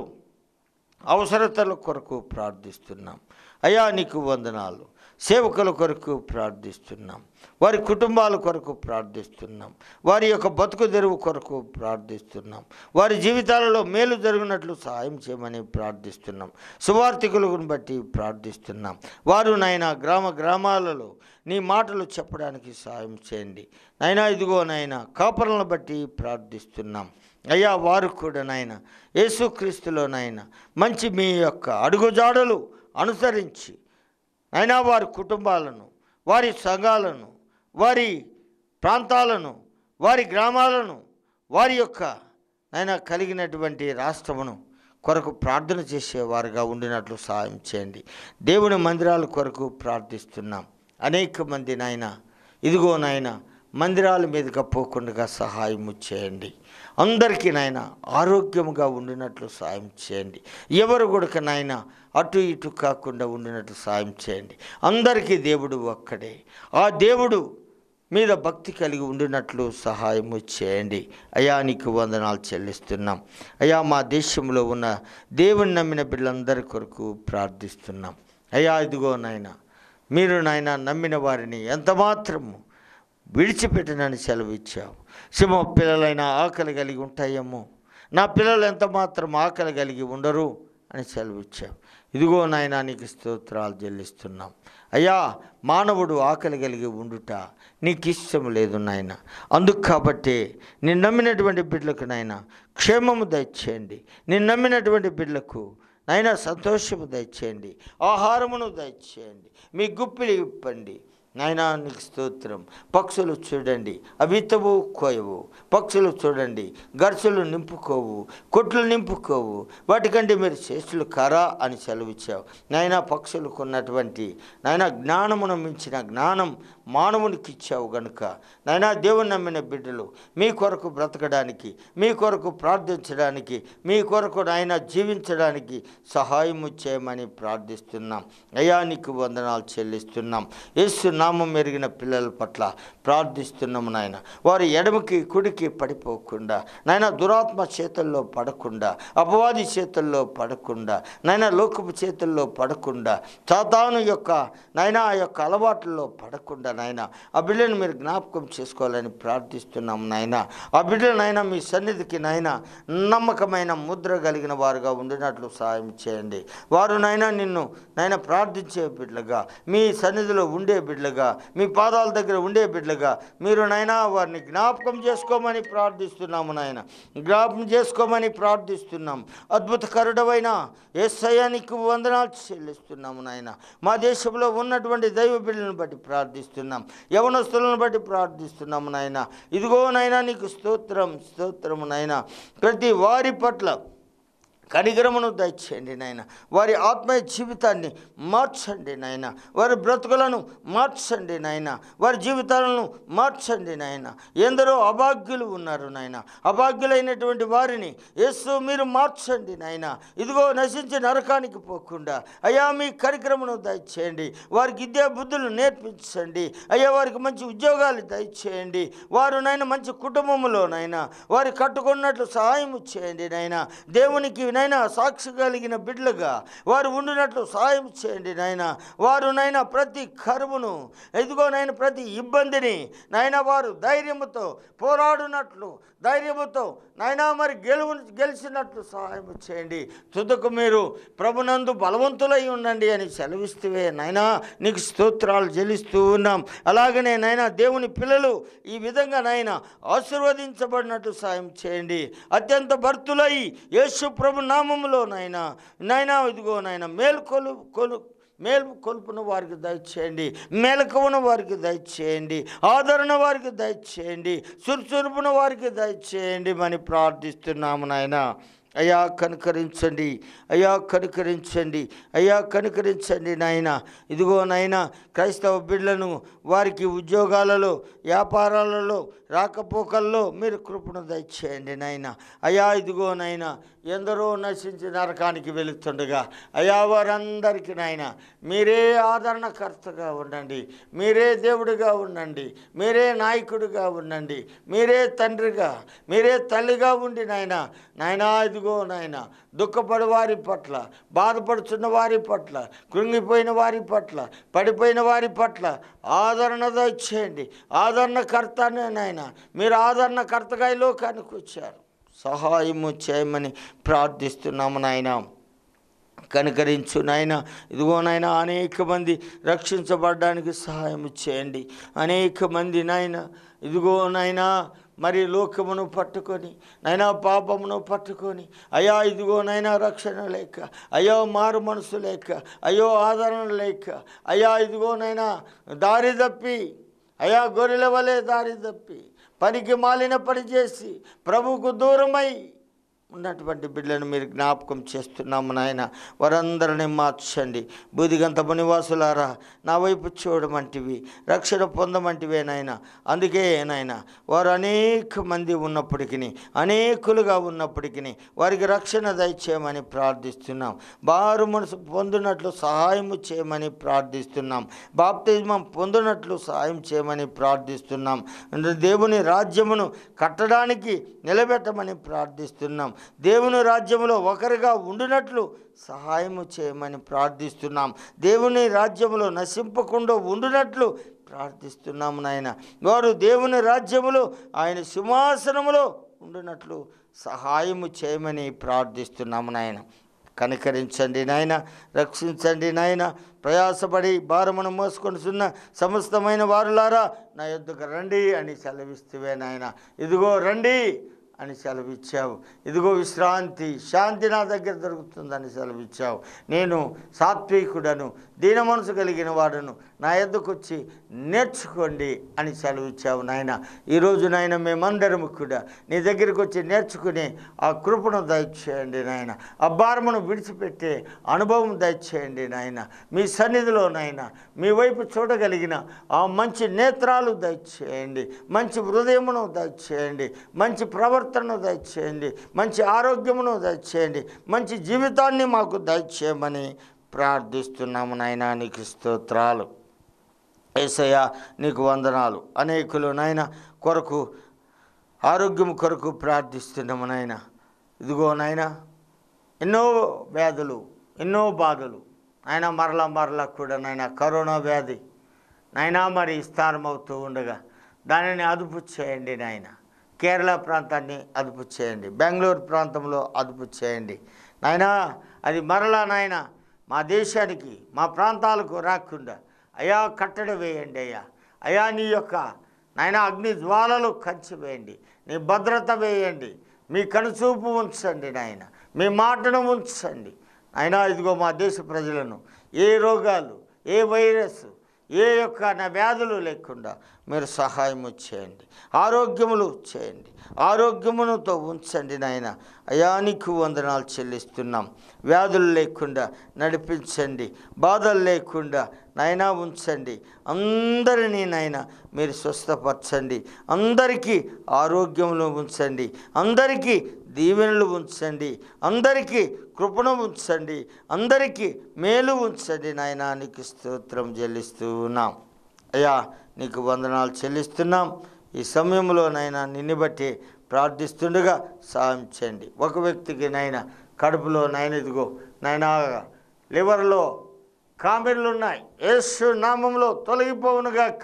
అవసరతల కొరకు ప్రార్థిస్తున్నాం అయ్యా నీకు వందనాలు సేవకుల కొరకు ప్రార్థిస్తున్నాం వారి కుటుంబాల కొరకు ప్రార్థిస్తున్నాం వారి యొక్క బతుకు తెరువు కొరకు ప్రార్థిస్తున్నాం వారి జీవితాలలో మేలు జరిగినట్లు సహాయం చేయమని ప్రార్థిస్తున్నాం సువార్థికులను బట్టి ప్రార్థిస్తున్నాం వారు నాయన గ్రామ గ్రామాలలో నీ మాటలు చెప్పడానికి సహాయం చేయండి నైనా ఇదిగో నాయన కాపరులను బట్టి ప్రార్థిస్తున్నాం అయ్యా వారు కూడా నాయన యేసుక్రీస్తులో నాయన మంచి మీ యొక్క అడుగుజాడలు అనుసరించి అయినా వారి కుటుంబాలను వారి సంఘాలను వారి ప్రాంతాలను వారి గ్రామాలను వారి యొక్క ఆయన కలిగినటువంటి రాష్ట్రమును కొరకు ప్రార్థన చేసేవారుగా ఉండినట్లు సహాయం చేయండి దేవుని మందిరాల కొరకు ప్రార్థిస్తున్నాం అనేక మంది నాయన ఇదిగో నాయన మందిరాల మీదుగా పోకుండా సహాయము చేయండి అందరికీ నాయన ఆరోగ్యముగా ఉండినట్లు సాయం చేయండి ఎవరు కూడా నాయన అటు ఇటు కాకుండా ఉండినట్లు సాయం చేయండి అందరికీ దేవుడు ఒక్కడే ఆ దేవుడు మీద భక్తి కలిగి ఉండినట్లు సహాయము చేయండి అయా నీకు వందనాలు చెల్లిస్తున్నాం అయా మా దేశంలో ఉన్న దేవుని నమ్మిన బిడ్డలందరి కొరకు ప్రార్థిస్తున్నాం అయా ఇదిగో నాయన మీరు నాయన నమ్మిన వారిని ఎంత మాత్రము విడిచిపెట్టనని సెలవిచ్చావు సింహ పిల్లలైన ఆకలి కలిగి ఉంటాయేమో నా పిల్లలు ఎంత మాత్రం ఆకలి కలిగి ఉండరు అని సెలవిచ్చావు ఇదిగో నాయన నీకు స్తోత్రాలు చెల్లిస్తున్నాం అయ్యా మానవుడు ఆకలి కలిగి ఉండుట నీకు ఇష్టం లేదు నాయన అందుకు కాబట్టి నేను నమ్మినటువంటి బిడ్డలకు నాయన క్షేమము దయచేయండి నేను నమ్మినటువంటి బిడ్డలకు నాయన సంతోషము దయచేయండి ఆహారమును దయచేయండి మీ గుప్పిలి ఇప్పండి నాయనా నీకు స్తోత్రం పక్షులు చూడండి అవితవు కోయవు పక్షులు చూడండి గర్సులు నింపుకోవు కొట్లు నింపుకోవు వాటికంటే మీరు శ్రేష్ఠులు కారా అని సెలవిచ్చావు నాయన పక్షులకు ఉన్నటువంటి నాయన జ్ఞానమును మించిన జ్ఞానం మానవునికి ఇచ్చావు గనుక నాయనా దేవుని నమ్మిన బిడ్డలు మీ కొరకు బ్రతకడానికి మీ కొరకు ప్రార్థించడానికి మీ కొరకు నాయన జీవించడానికి సహాయము చేయమని ప్రార్థిస్తున్నాం అయ్యా నీకు వందనాలు చెల్లిస్తున్నాం యేసు నామం మెరిగిన పిల్లల పట్ల ప్రార్థిస్తున్నాము నాయన వారి ఎడమకి కుడికి పడిపోకుండా నాయన దురాత్మ చేతుల్లో పడకుండా అపవాది చేతుల్లో పడకుండా నాయన లోకపు చేతుల్లో పడకుండా సాతాను యొక్క నాయన ఆ యొక్క అలవాట్లలో పడకుండా నాయన ఆ బిడ్డను మీరు జ్ఞాపకం చేసుకోవాలని ప్రార్థిస్తున్నాం నాయన ఆ బిడ్డలు నాయన మీ సన్నిధికి నాయన నమ్మకమైన ముద్ర కలిగిన వారుగా ఉండినట్లు సహాయం చేయండి వారు నాయన నిన్ను నాయన ప్రార్థించే బిడ్డలుగా మీ సన్నిధిలో ఉండే బిడ్డలుగా మీ పాదాల దగ్గర ఉండే బిడ్డలుగా మీరు నాయన వారిని జ్ఞాపకం చేసుకోమని ప్రార్థిస్తున్నాము నాయన జ్ఞాపకం చేసుకోమని ప్రార్థిస్తున్నాం అద్భుతకరుడవైన ఏసయానికి వందనాలు చెల్లిస్తున్నాము నాయన మా దేశంలో ఉన్నటువంటి దైవ బిడ్డలను బట్టి ప్రార్థిస్తున్నాం యవనస్తులను బట్టి ప్రార్థిస్తున్నాము నాయన ఇదిగో నాయన నీకు స్తోత్రం స్తోత్రము నాయన ప్రతి వారి పట్ల కనికరమును దయచేయండి నాయన వారి ఆత్మీయ జీవితాన్ని మార్చండి నాయన వారి బ్రతుకులను మార్చండి నాయన వారి జీవితాలను మార్చండి నాయన ఎందరో అభాగ్యులు ఉన్నారు నాయన అభాగ్యులైనటువంటి వారిని యేసు మీరు మార్చండి నాయన ఇదిగో నశించి నరకానికి పోకుండా అయ్యా మీ కరిక్రమను దయచేయండి వారికి విద్యా బుద్ధులు నేర్పించండి అయ్యా వారికి మంచి ఉద్యోగాలు దయచేయండి వారు నాయన మంచి కుటుంబంలో నాయన వారు కట్టుకున్నట్లు సహాయం చేయండి నాయన దేవునికి నైనా సాక్షి కలిగిన బిడ్డలుగా వారు ఉండినట్లు సహాయం చేయండి నాయన వారు నైనా ప్రతి కరువును ఎదుగో నాయన ప్రతి ఇబ్బందిని నాయన వారు ధైర్యముతో పోరాడునట్లు ధైర్యముతో నాయనా మరి గెలువు గెలిచినట్లు సహాయం చేయండి తుదకు మీరు ప్రభునందు బలవంతులై ఉండండి అని సెలవిస్తువే నాయనా నీకు స్తోత్రాలు చెల్లిస్తూ ఉన్నాం అలాగనే నాయనా దేవుని పిల్లలు ఈ విధంగా నాయన ఆశీర్వదించబడినట్లు సాయం చేయండి అత్యంత భర్తులై యేసు ప్రభు నామములో నాయన నాయనా ఇదిగో నాయన మేల్కొలు కొలు మేలు కొలుపును వారికి దయచేయండి మెలకువను వారికి దయచేయండి ఆదరణ వారికి దయచేయండి సురుచురుపును వారికి దయచేయండి అని ప్రార్థిస్తున్నాము నాయన అయ్యా కనుకరించండి అయ్యా కనుకరించండి అయ్యా కనుకరించండి నాయన ఇదిగో నాయన క్రైస్తవ బిడ్డలను వారికి ఉద్యోగాలలో వ్యాపారాలలో రాకపోకల్లో మీరు కృపను దయచేయండి నాయన అయ్యా ఇదిగో నాయన ఎందరో నశించి నరకానికి వెళుతుండగా అయ్యా వారందరికీ నాయన మీరే ఆదరణకర్తగా ఉండండి మీరే దేవుడిగా ఉండండి మీరే నాయకుడిగా ఉండండి మీరే తండ్రిగా మీరే తల్లిగా ఉండి నాయన నాయనా ఇదిగో నాయన దుఃఖపడి వారి పట్ల బాధపడుతున్న వారి పట్ల కృంగిపోయిన వారి పట్ల పడిపోయిన వారి పట్ల ఆదరణ దయచేయండి ఆదరణకర్తనే నాయన మీరు ఆదరణకర్తగా ఈ లోకానికి వచ్చారు సహాయము చేయమని ప్రార్థిస్తున్నాము నాయన కనుకరించు నాయన ఇదిగో నాయన అనేక మంది రక్షించబడడానికి సహాయం చేయండి అనేక మంది నాయన ఇదిగో నాయన మరి లోకమును పట్టుకొని నైనా పాపమును పట్టుకొని అయ్యా ఇదిగో నైనా రక్షణ లేక అయ్యో మారు మనసు లేక అయ్యో ఆదరణ లేక అయ్యా ఇదిగో నైనా దారి తప్పి అయ్యా గొర్రెల వలె దారి తప్పి పనికి మాలిన పని చేసి ప్రభువుకు దూరమై ఉన్నటువంటి బిడ్డలను మీరు జ్ఞాపకం చేస్తున్నాము నాయన వారందరినీ మార్చండి బూదిగంత నివాసులారా నా వైపు చూడమంటివి రక్షణ పొందమంటివే నాయన అందుకే నాయన వారు అనేక మంది ఉన్నప్పటికీ అనేకులుగా ఉన్నప్పటికీ వారికి రక్షణ దయచేయమని ప్రార్థిస్తున్నాం బారు మనసు పొందినట్లు సహాయము చేయమని ప్రార్థిస్తున్నాం బాప్తిజమం పొందినట్లు సహాయం చేయమని ప్రార్థిస్తున్నాం దేవుని రాజ్యమును కట్టడానికి నిలబెట్టమని ప్రార్థిస్తున్నాం దేవుని రాజ్యములో ఒకరిగా ఉండినట్లు సహాయము చేయమని ప్రార్థిస్తున్నాం దేవుని రాజ్యములో నశింపకుండా ఉండినట్లు ప్రార్థిస్తున్నాము నాయన వారు దేవుని రాజ్యములో ఆయన సింహాసనములో ఉండినట్లు సహాయము చేయమని ప్రార్థిస్తున్నాము నాయన కనికరించండి నాయన రక్షించండి నాయన ప్రయాసపడి భారమును మోసుకొనిచున్న సమస్తమైన వారులారా నా యొద్దకు రండి అని సెలవిస్తువే నాయన ఇదిగో రండి అని సెలవిచ్చావు ఇదిగో విశ్రాంతి శాంతి నా దగ్గర దొరుకుతుందని సెలవిచ్చావు నేను సాత్వికుడను దీన మనసు కలిగిన వాడును నా ఎద్దకు వచ్చి నేర్చుకోండి అని సెలవిచ్చావు నాయన ఈరోజు నాయన మేమందరము కూడా నీ దగ్గరికి వచ్చి నేర్చుకుని ఆ కృపను దయచేయండి నాయన ఆ భారమును విడిచిపెట్టే అనుభవం దయచేయండి నాయన మీ సన్నిధిలో నాయన మీ వైపు చూడగలిగిన ఆ మంచి నేత్రాలు దయచేయండి మంచి హృదయమును దయచేయండి మంచి ప్రవర్తనను దయచేయండి మంచి ఆరోగ్యమును దయచేయండి మంచి జీవితాన్ని మాకు దయచేయమని ప్రార్థిస్తున్నాము నాయన నీకు స్తోత్రాలు ఏసయ్య నీకు వందనాలు అనేకులు నాయన కొరకు ఆరోగ్యం కొరకు ప్రార్థిస్తున్నాము నాయన ఇదిగో నాయన ఎన్నో వ్యాధులు ఎన్నో బాధలు నాయన మరలా మరలా కూడా నాయన కరోనా వ్యాధి నాయనా మరి విస్తారమవుతూ ఉండగా దానిని అదుపు చేయండి నాయన కేరళ ప్రాంతాన్ని అదుపు చేయండి బెంగళూరు ప్రాంతంలో అదుపు చేయండి నాయనా అది మరలా నాయన మా దేశానికి మా ప్రాంతాలకు రాకుండా అయా కట్టడి వేయండి అయ్యా అయా నీ యొక్క నాయన అగ్ని జ్వాలలు కంచి వేయండి నీ భద్రత వేయండి మీ కనుచూపు ఉంచండి నాయన మీ మాటను ఉంచండి అయినా ఇదిగో మా దేశ ప్రజలను ఏ రోగాలు ఏ వైరస్ ఏ యొక్క నా వ్యాధులు లేకుండా మీరు సహాయము చేయండి ఆరోగ్యములు చేయండి ఆరోగ్యములతో ఉంచండి నాయన అయానికి వందనాలు చెల్లిస్తున్నాం వ్యాధులు లేకుండా నడిపించండి బాధలు లేకుండా నాయనా ఉంచండి అందరినీ నాయన మీరు స్వస్థపరచండి అందరికీ ఆరోగ్యంలో ఉంచండి అందరికీ దీవెనలు ఉంచండి అందరికీ కృపణ ఉంచండి అందరికీ మేలు ఉంచండి నాయన నీకు స్తోత్రం చెల్లిస్తూ ఉన్నాం అయ్యా నీకు వందనాలు చెల్లిస్తున్నాం ఈ సమయంలో నైనా నిన్ను బట్టి ప్రార్థిస్తుండగా సాయం చేయండి ఒక వ్యక్తికి నైనా కడుపులో నైనా ఇదిగో నైనా లివర్లో కామెర్లు ఉన్నాయి యేసు నామంలో తొలగిపోవునుగాక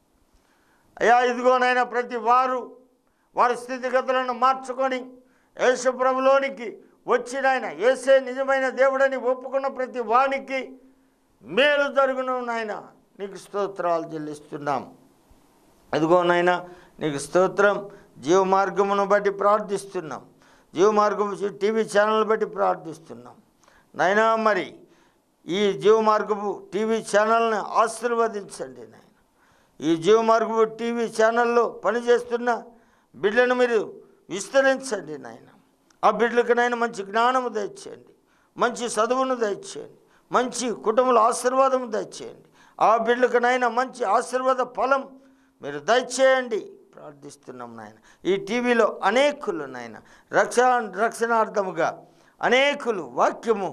అయ్యా ఇదిగోనైనా ప్రతి వారు వారి స్థితిగతులను మార్చుకొని యేసు ప్రభులోనికి వచ్చిన ఆయన ఏసే నిజమైన దేవుడని ఒప్పుకున్న ప్రతి వానికి మేలు జరుగును నాయన నీకు స్తోత్రాలు చెల్లిస్తున్నాం అదిగో నాయన నీకు స్తోత్రం జీవ మార్గమును బట్టి ప్రార్థిస్తున్నాం జీవ మార్గం టీవీ ఛానల్ బట్టి ప్రార్థిస్తున్నాం నాయనా మరి ఈ జీవ మార్గపు టీవీ ఛానల్ని ఆశీర్వదించండి నాయన ఈ జీవ మార్గపు టీవీ ఛానల్లో పనిచేస్తున్న బిడ్డను మీరు విస్తరించండి నాయన ఆ బిడ్డలకు నాయన మంచి జ్ఞానము దయచేయండి మంచి చదువును దయచేయండి మంచి కుటుంబంలో ఆశీర్వాదము దయచేయండి ఆ బిడ్డలకు నాయన మంచి ఆశీర్వాద ఫలం మీరు దయచేయండి ప్రార్థిస్తున్నాం నాయన ఈ టీవీలో అనేకులు నాయన రక్ష రక్షణార్థముగా అనేకులు వాక్యము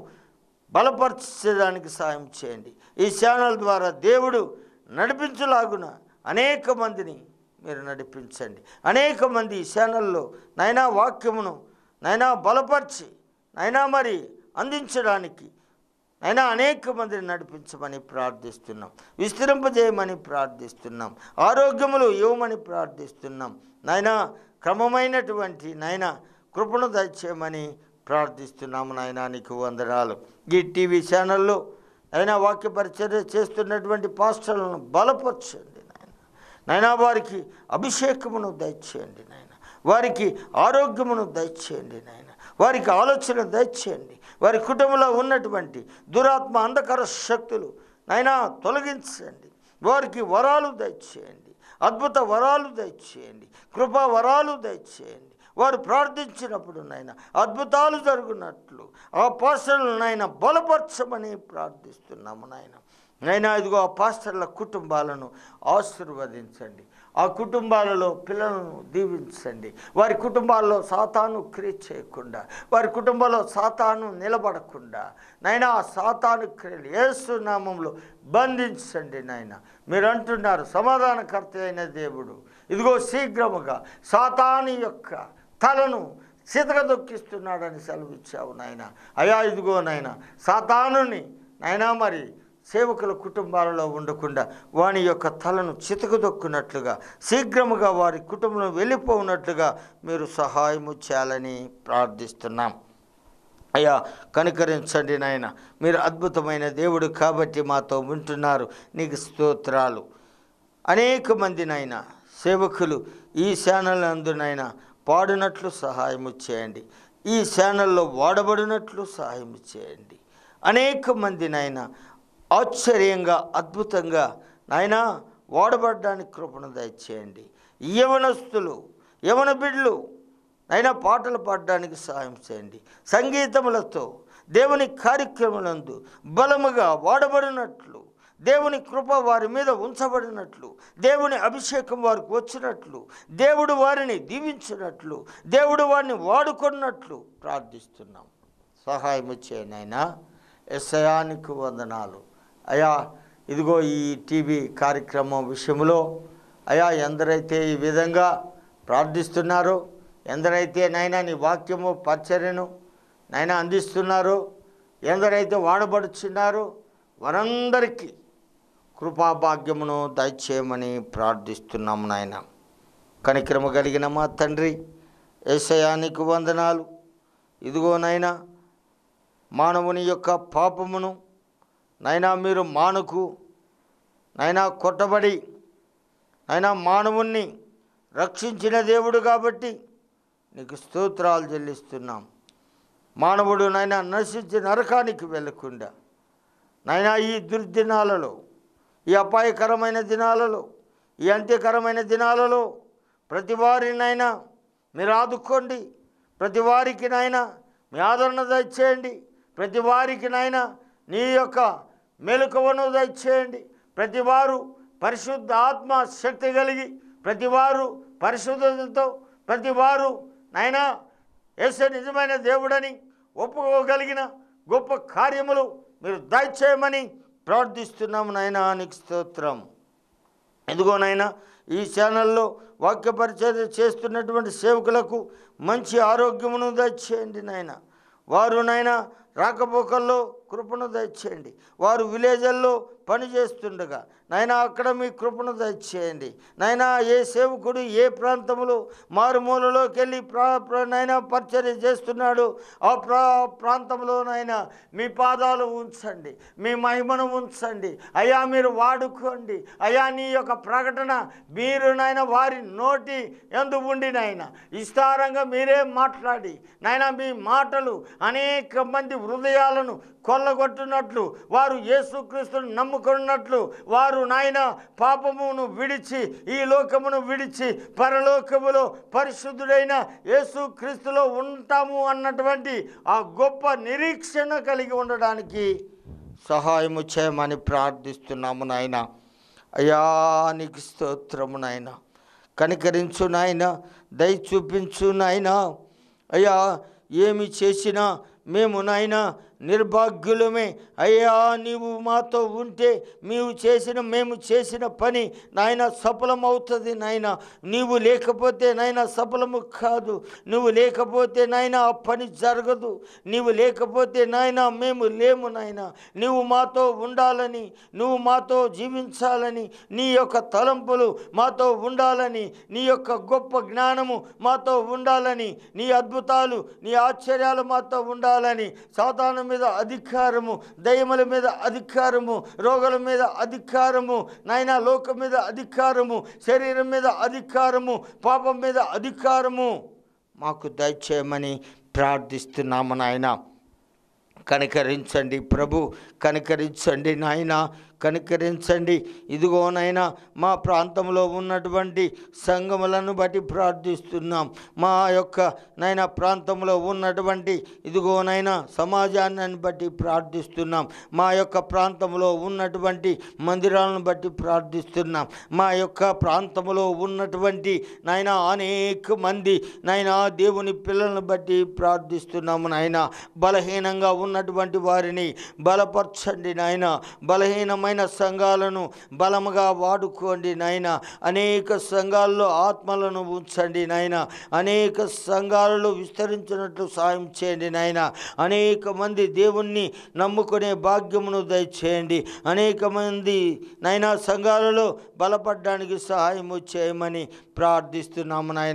బలపరచడానికి సాయం చేయండి ఈ ఛానల్ ద్వారా దేవుడు నడిపించలాగున అనేక మందిని మీరు నడిపించండి అనేక మంది ఈ ఛానల్లో నైనా వాక్యమును నైనా బలపరిచి నైనా మరి అందించడానికి అయినా అనేక మందిని నడిపించమని ప్రార్థిస్తున్నాం విస్తరింపజేయమని ప్రార్థిస్తున్నాం ఆరోగ్యములు ఇవ్వమని ప్రార్థిస్తున్నాం నాయనా క్రమమైనటువంటి నాయన కృపను దయచేయమని ప్రార్థిస్తున్నాము నాయనా నీకు వందనాలు ఈ టీవీ ఛానల్లో అయినా వాక్య పరిచర్య చేస్తున్నటువంటి పాస్టర్లను బలపరచండి నాయన నైనా వారికి అభిషేకమును దయచేయండి నాయన వారికి ఆరోగ్యమును దయచేయండి నాయన వారికి ఆలోచన దయచేయండి వారి కుటుంబంలో ఉన్నటువంటి దురాత్మ అంధకార శక్తులు నైనా తొలగించండి వారికి వరాలు దయచేయండి అద్భుత వరాలు దయచేయండి కృపా వరాలు దయచేయండి వారు ప్రార్థించినప్పుడు నాయన అద్భుతాలు జరుగునట్లు ఆ పాస్టర్లు నాయన బలపరచమని ప్రార్థిస్తున్నాము నాయన నైనా ఇదిగో ఆ పాస్టర్ల కుటుంబాలను ఆశీర్వదించండి ఆ కుటుంబాలలో పిల్లలను దీవించండి వారి కుటుంబాల్లో సాతాను క్రియ చేయకుండా వారి కుటుంబంలో సాతాను నిలబడకుండా నైనా ఆ సాతాను క్రియలు యేసు నామంలో బంధించండి నాయన మీరు అంటున్నారు సమాధానకర్త అయిన దేవుడు ఇదిగో శీఘ్రముగా సాతాను యొక్క తలను చితక దొక్కిస్తున్నాడని సెలవిచ్చావు నాయన అయా ఇదిగో నాయన సాతానుని నాయనా మరి సేవకుల కుటుంబాలలో ఉండకుండా వాని యొక్క తలను చితకదొక్కున్నట్లుగా శీఘ్రముగా వారి కుటుంబం వెళ్ళిపోవున్నట్లుగా మీరు సహాయము చేయాలని ప్రార్థిస్తున్నాం అయ్యా కనికరించండి నాయన మీరు అద్భుతమైన దేవుడు కాబట్టి మాతో ఉంటున్నారు నీకు స్తోత్రాలు అనేక మంది నాయన సేవకులు ఈ ఛానల్ అందునైనా పాడినట్లు సహాయము చేయండి ఈ ఛానల్లో వాడబడినట్లు సహాయం చేయండి అనేక మంది నాయన ఆశ్చర్యంగా అద్భుతంగా నాయన వాడబడడానికి కృపణ దయచేయండి యవనస్తులు యవన బిడ్డలు అయినా పాటలు పాడడానికి సహాయం చేయండి సంగీతములతో దేవుని కార్యక్రమాలందు బలముగా వాడబడినట్లు దేవుని కృప వారి మీద ఉంచబడినట్లు దేవుని అభిషేకం వారికి వచ్చినట్లు దేవుడు వారిని దీవించినట్లు దేవుడు వారిని వాడుకున్నట్లు ప్రార్థిస్తున్నాం సహాయం చేయండి ఆయన ఎస్ఐయానికి వందనాలు అయా ఇదిగో ఈ టీవీ కార్యక్రమం విషయంలో అయా ఎందరైతే ఈ విధంగా ప్రార్థిస్తున్నారో ఎందరైతే నైనా నీ వాక్యము పరిచర్యను నైనా అందిస్తున్నారో ఎందరైతే వాడబడుచున్నారో వారందరికీ కృపాభాగ్యమును దయచేయమని ప్రార్థిస్తున్నాము నాయన కనిక్రమ కలిగిన మా తండ్రి ఏసయానికి వందనాలు ఇదిగో నాయనా మానవుని యొక్క పాపమును నైనా మీరు మానుకు నైనా కొట్టబడి అయినా మానవుణ్ణి రక్షించిన దేవుడు కాబట్టి నీకు స్తోత్రాలు చెల్లిస్తున్నాం మానవుడు నైనా నశించి నరకానికి వెళ్ళకుండా నైనా ఈ దుర్దినాలలో ఈ అపాయకరమైన దినాలలో ఈ అంత్యకరమైన దినాలలో ప్రతి వారినైనా మీరు ఆదుకోండి ప్రతి వారికి నాయనా మీ ఆదరణ దయచేయండి ప్రతి వారికి నాయనా నీ యొక్క మెలకువను దయచేయండి ప్రతి వారు పరిశుద్ధ ఆత్మ శక్తి కలిగి ప్రతి వారు పరిశుద్ధతతో ప్రతి వారు నాయనా యేసు నిజమైన దేవుడని ఒప్పుకోగలిగిన గొప్ప కార్యములు మీరు దయచేయమని ప్రార్థిస్తున్నాము నాయనా నీకు స్తోత్రం ఎందుకోనైనా ఈ ఛానల్లో వాక్య పరిచర్య చేస్తున్నటువంటి సేవకులకు మంచి ఆరోగ్యమును దయచేయండి నాయన వారు నాయన రాకపోకల్లో కృపను దయచేయండి వారు విలేజ్ల్లో పని చేస్తుండగా నాయన అక్కడ మీ కృపను దయచేయండి నాయన ఏ సేవకుడు ఏ ప్రాంతంలో మారుమూలలోకి వెళ్ళి ప్రా ప్ర- నాయన పరిచర్య చేస్తున్నాడు ఆ ప్రా ప్రాంతంలో నాయన మీ పాదాలు ఉంచండి మీ మహిమను ఉంచండి అయ్యా మీరు వాడుకోండి అయ్యా నీ యొక్క ప్రకటన మీరు నాయన వారి నోటి ఎందు ఉండి నాయన విస్తారంగా మీరే మాట్లాడి నాయన మీ మాటలు అనేక మంది హృదయాలను కొల్లగొట్టున్నట్లు వారు యేసుక్రీస్తును నమ్ముకున్నట్లు వారు నాయన పాపమును విడిచి ఈ లోకమును విడిచి పరలోకములో పరిశుద్ధుడైన యేసుక్రీస్తులో ఉంటాము అన్నటువంటి ఆ గొప్ప నిరీక్షణ కలిగి ఉండడానికి సహాయము చేయమని ప్రార్థిస్తున్నాము నాయన అయ్యా నీకు స్తోత్రము నాయన కనికరించు నాయన దయ చూపించు నాయన అయ్యా ఏమి చేసినా మేము నాయన నిర్భాగ్యులమే అయ్యా నీవు మాతో ఉంటే నీవు చేసిన మేము చేసిన పని నాయన సఫలమవుతుంది నాయన నీవు లేకపోతే నాయన సఫలము కాదు నువ్వు లేకపోతే నాయన ఆ పని జరగదు నీవు లేకపోతే నాయన మేము లేము నాయన నువ్వు మాతో ఉండాలని నువ్వు మాతో జీవించాలని నీ యొక్క తలంపులు మాతో ఉండాలని నీ యొక్క గొప్ప జ్ఞానము మాతో ఉండాలని నీ అద్భుతాలు నీ ఆశ్చర్యాలు మాతో ఉండాలని సాతాను మీద అధికారము దయ్యముల మీద అధికారము రోగుల మీద అధికారము నాయన లోకం మీద అధికారము శరీరం మీద అధికారము పాపం మీద అధికారము మాకు దయచేయమని ప్రార్థిస్తున్నాము నాయన కనికరించండి ప్రభు కనికరించండి నాయన కనికరించండి ఇదిగో నాయన మా ప్రాంతంలో ఉన్నటువంటి సంఘములను బట్టి ప్రార్థిస్తున్నాం మా యొక్క నాయన ప్రాంతంలో ఉన్నటువంటి ఇదిగో నాయన సమాజాన్ని బట్టి ప్రార్థిస్తున్నాం మా యొక్క ప్రాంతంలో ఉన్నటువంటి మందిరాలను బట్టి ప్రార్థిస్తున్నాం మా యొక్క ప్రాంతంలో ఉన్నటువంటి నాయన అనేక మంది నాయన దేవుని పిల్లలను బట్టి ప్రార్థిస్తున్నాము నాయన బలహీనంగా ఉన్నటువంటి వారిని బలపరచండి నాయన బలహీనమైన సంఘాలను బలముగా వాడుకోండి నాయన అనేక సంఘాల్లో ఆత్మలను ఉంచండి నాయన అనేక సంఘాలలో విస్తరించినట్లు సాయం చేయండి నాయన అనేక మంది దేవుణ్ణి నమ్ముకునే భాగ్యమును దయచేయండి అనేక మంది నైనా సంఘాలలో బలపడడానికి సహాయము చేయమని ప్రార్థిస్తున్నాము నాయన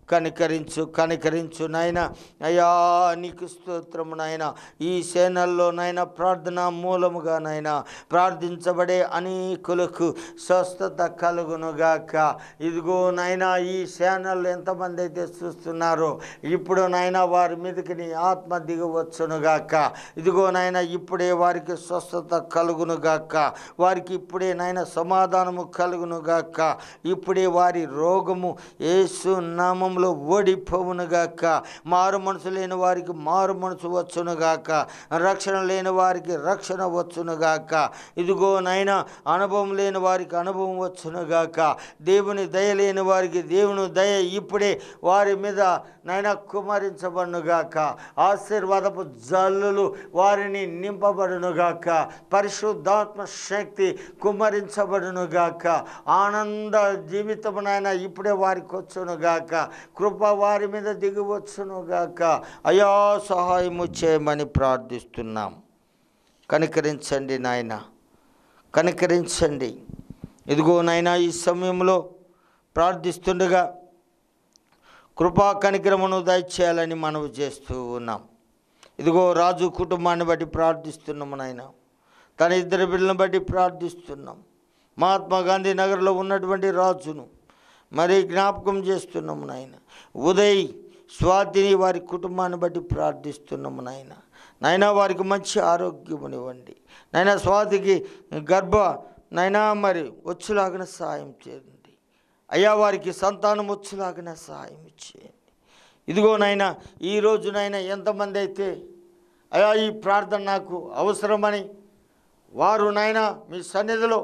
కనికరించు కనికరించు నాయన అయ్యా నీకు స్తోత్రము నాయన ఈ సేనల్లో నాయన ప్రార్థన మూలముగా నాయన ప్రార్థించబడే అనేకులకు స్వస్థత కలుగునుగాక ఇదిగో నాయన ఈ సేనల్లో ఎంతమంది అయితే చూస్తున్నారో ఇప్పుడు నాయన వారి మీదకి నీ ఆత్మ దిగవచ్చునుగాక ఇదిగో నాయన ఇప్పుడే వారికి స్వస్థత కలుగునుగాక వారికి ఇప్పుడే నాయన సమాధానము కలుగునుగాక ఇప్పుడే వారి రోగము యేసు నామంలో ఓడిపోవునుగాక మారు మనసు లేని వారికి మారు మనసు వచ్చునుగాక రక్షణ లేని వారికి రక్షణ వచ్చునుగాక ఇదిగో నాయన అనుభవం లేని వారికి అనుభవం వచ్చునుగాక దేవుని దయ లేని వారికి దేవుని దయ ఇప్పుడే వారి మీద నాయన కుమరించబడునుగాక ఆశీర్వాదపు జల్లులు వారిని నింపబడునుగాక పరిశుద్ధాత్మ శక్తి కుమరించబడునుగాక ఆనంద జీవితం నాయన ఇప్పుడే వారికి వచ్చునుగాక కృప వారి మీద దిగివచ్చునుగాక అయా సహాయము చేయమని ప్రార్థిస్తున్నాం కనికరించండి నాయన కనికరించండి ఇదిగో నాయన ఈ సమయంలో ప్రార్థిస్తుండగా కృపా కనికరమును దయచేయాలని మనవి చేస్తూ ఉన్నాం ఇదిగో రాజు కుటుంబాన్ని బట్టి ప్రార్థిస్తున్నాము నాయన తన ఇద్దరు బిడ్డలను బట్టి ప్రార్థిస్తున్నాం మహాత్మా గాంధీ నగర్లో ఉన్నటువంటి రాజును మరి జ్ఞాపకం చేస్తున్నాము నాయన ఉదయ్ స్వాతిని వారి కుటుంబాన్ని బట్టి ప్రార్థిస్తున్నాము నాయన నాయన వారికి మంచి ఆరోగ్యమునివ్వండి నాయన స్వాతికి గర్భ నైనా మరి వచ్చులాగిన సహాయం చేయండి అయ్యా వారికి సంతానం వచ్చులాగిన సహాయం చేయండి ఇదిగో నాయన ఈ రోజునైనా ఎంతమంది అయితే అయ్యా ఈ ప్రార్థన నాకు అవసరమని వారు నాయన మీ సన్నిధిలో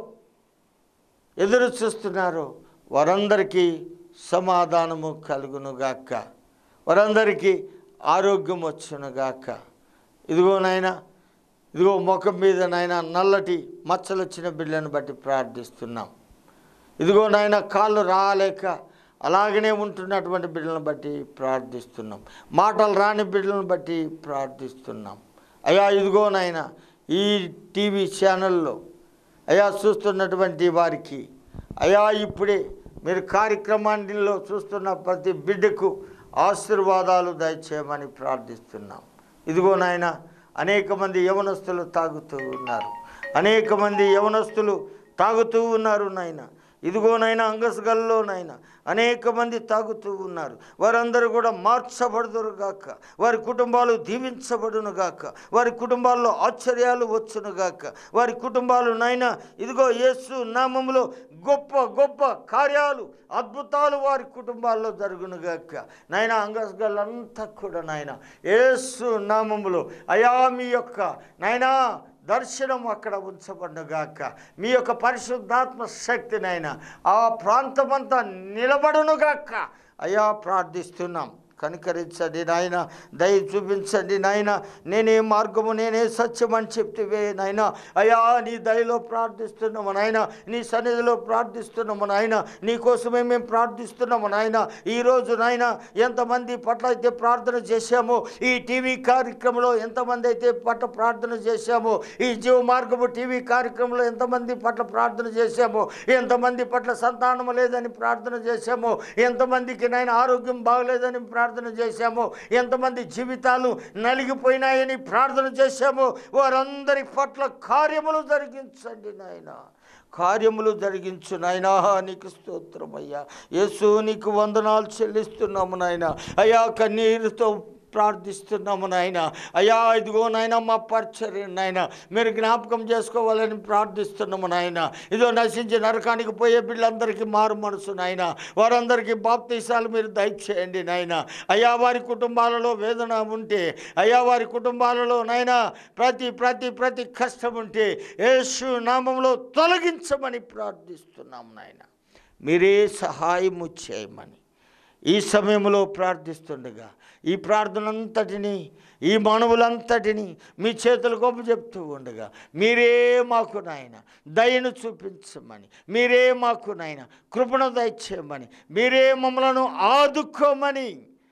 ఎదురు చూస్తున్నారు వారందరికీ సమాధానము కలుగునుగాక వారందరికీ ఆరోగ్యం వచ్చునుగాక ఇదిగో నాయన ఇదిగో ముఖం మీద నాయన నల్లటి మచ్చలు వచ్చిన బిడ్డలను బట్టి ప్రార్థిస్తున్నాం ఇదిగో నాయన కాళ్ళు రాలేక అలాగనే ఉంటున్నటువంటి బిడ్డలను బట్టి ప్రార్థిస్తున్నాం మాటలు రాని బిడ్డలను బట్టి ప్రార్థిస్తున్నాం అయ్యా ఇదిగో నాయన ఈ టీవీ ఛానల్లో అయ్యా చూస్తున్నటువంటి వారికి అయ్యా ఇప్పుడే మీరు కార్యక్రమాల్లో చూస్తున్న ప్రతి బిడ్డకు ఆశీర్వాదాలు దయచేయమని ప్రార్థిస్తున్నాం ఇదిగో నాయన అనేక మంది యవనస్తులు తాగుతూ ఉన్నారు అనేక మంది యవనస్తులు తాగుతూ ఉన్నారు నాయన ఇదిగోనైనా అంగస్గల్లోనైనా అనేక మంది తాగుతూ ఉన్నారు వారందరూ కూడా మార్చబడుదురు గాక వారి కుటుంబాలు దీవించబడును గాక వారి కుటుంబాల్లో ఆశ్చర్యాలు వచ్చును గాక వారి కుటుంబాలు నాయన ఇదిగో యేసు నామములో గొప్ప గొప్ప కార్యాలు అద్భుతాలు వారి కుటుంబాల్లో జరుగును గాక నాయన అంగస్గల్లంతా కూడా నాయన యేసు నామములో అయా మీ యొక్క నాయనా దర్శనం అక్కడ ఉంచబడుగాక మీ యొక్క పరిశుద్ధాత్మ శక్తినైనా ఆ ప్రాంతమంతా నిలబడునుగాక అయ్యా ప్రార్థిస్తున్నాం కనికరించండి నాయన దయ చూపించండి నాయన నేనే మార్గము నేనే సత్యం అని చెప్తివే నాయన అయ్యా నీ దయలో ప్రార్థిస్తున్నాము నాయన నీ సన్నిధిలో ప్రార్థిస్తున్నాము నాయన నీ కోసమే మేము ప్రార్థిస్తున్నాము నాయన ఈరోజు నాయన ఎంతమంది పట్ల అయితే ప్రార్థన చేశామో ఈ టీవీ కార్యక్రమంలో ఎంతమంది అయితే పట్ల ప్రార్థన చేశామో ఈ జీవ మార్గము టీవీ కార్యక్రమంలో ఎంతమంది పట్ల ప్రార్థన చేశామో ఎంతమంది పట్ల సంతానం లేదని ప్రార్థన చేశామో ఎంతమందికి నాయన ఆరోగ్యం బాగలేదని ప్రార్థన చేశామో ఎంతమంది జీవితాలు నలిగిపోయినాయని ప్రార్థన చేశామో వారందరి పట్ల కార్యములు జరిగించండి నాయన కార్యములు జరిగించు నాయనా నీకు స్తోత్రమయ్యా యేసు నీకు వందనాలు చెల్లిస్తున్నాము నాయన అయ్యా కన్నీరుతో ప్రార్థిస్తున్నాము నాయన అయ్యా ఇదిగో నాయన మా పరిచర్య నాయన మీరు జ్ఞాపకం చేసుకోవాలని ప్రార్థిస్తున్నాము నాయన ఇదో నశించి నరకానికి పోయే బిడ్డలందరికీ మారు మనసు నాయన వారందరికీ బాప్తీసాలు మీరు దయచేయండి నాయన అయ్యా వారి కుటుంబాలలో వేదన ఉంటే అయ్యా వారి కుటుంబాలలో నాయన ప్రతి ప్రతి ప్రతి కష్టం ఉంటే యేసు నామంలో తొలగించమని ప్రార్థిస్తున్నాము నాయన మీరే సహాయము చేయమని ఈ సమయంలో ప్రార్థిస్తుండగా ఈ ప్రార్థనంతటిని ఈ మానవులంతటిని మీ చేతులు గొప్ప చెప్తూ ఉండగా మీరే మాకు నాయన దయను చూపించమని మీరే మాకు నాయన కృపణ దయచేయమని మీరే మమ్మలను ఆదుకోమని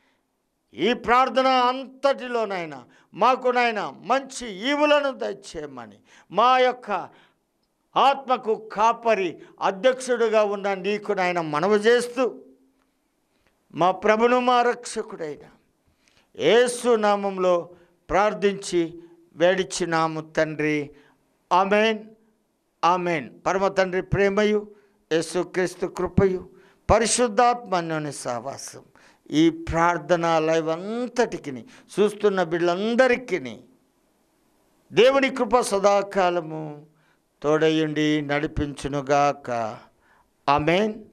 ఈ ప్రార్థన అంతటిలోనైనా మాకు నాయన మంచి ఈవులను దయచేయమని మా యొక్క ఆత్మకు కాపరి అధ్యక్షుడిగా ఉన్న నీకు నాయన మనవి చేస్తూ మా ప్రభును మా రక్షకుడైన యేసు నామంలో ప్రార్థించి వేడిచ్చినాము తండ్రి ఆమెన్ ఆమెన్ పరమ తండ్రి ప్రేమయు యేసుక్రీస్తు కృపయు పరిశుద్ధాత్మన్యోని సహవాసం ఈ ప్రార్థన లైవ్ అంతటికి చూస్తున్న బిడ్డలందరికీ దేవుని కృప సదాకాలము తోడయుండి నడిపించునుగాక ఆమెన్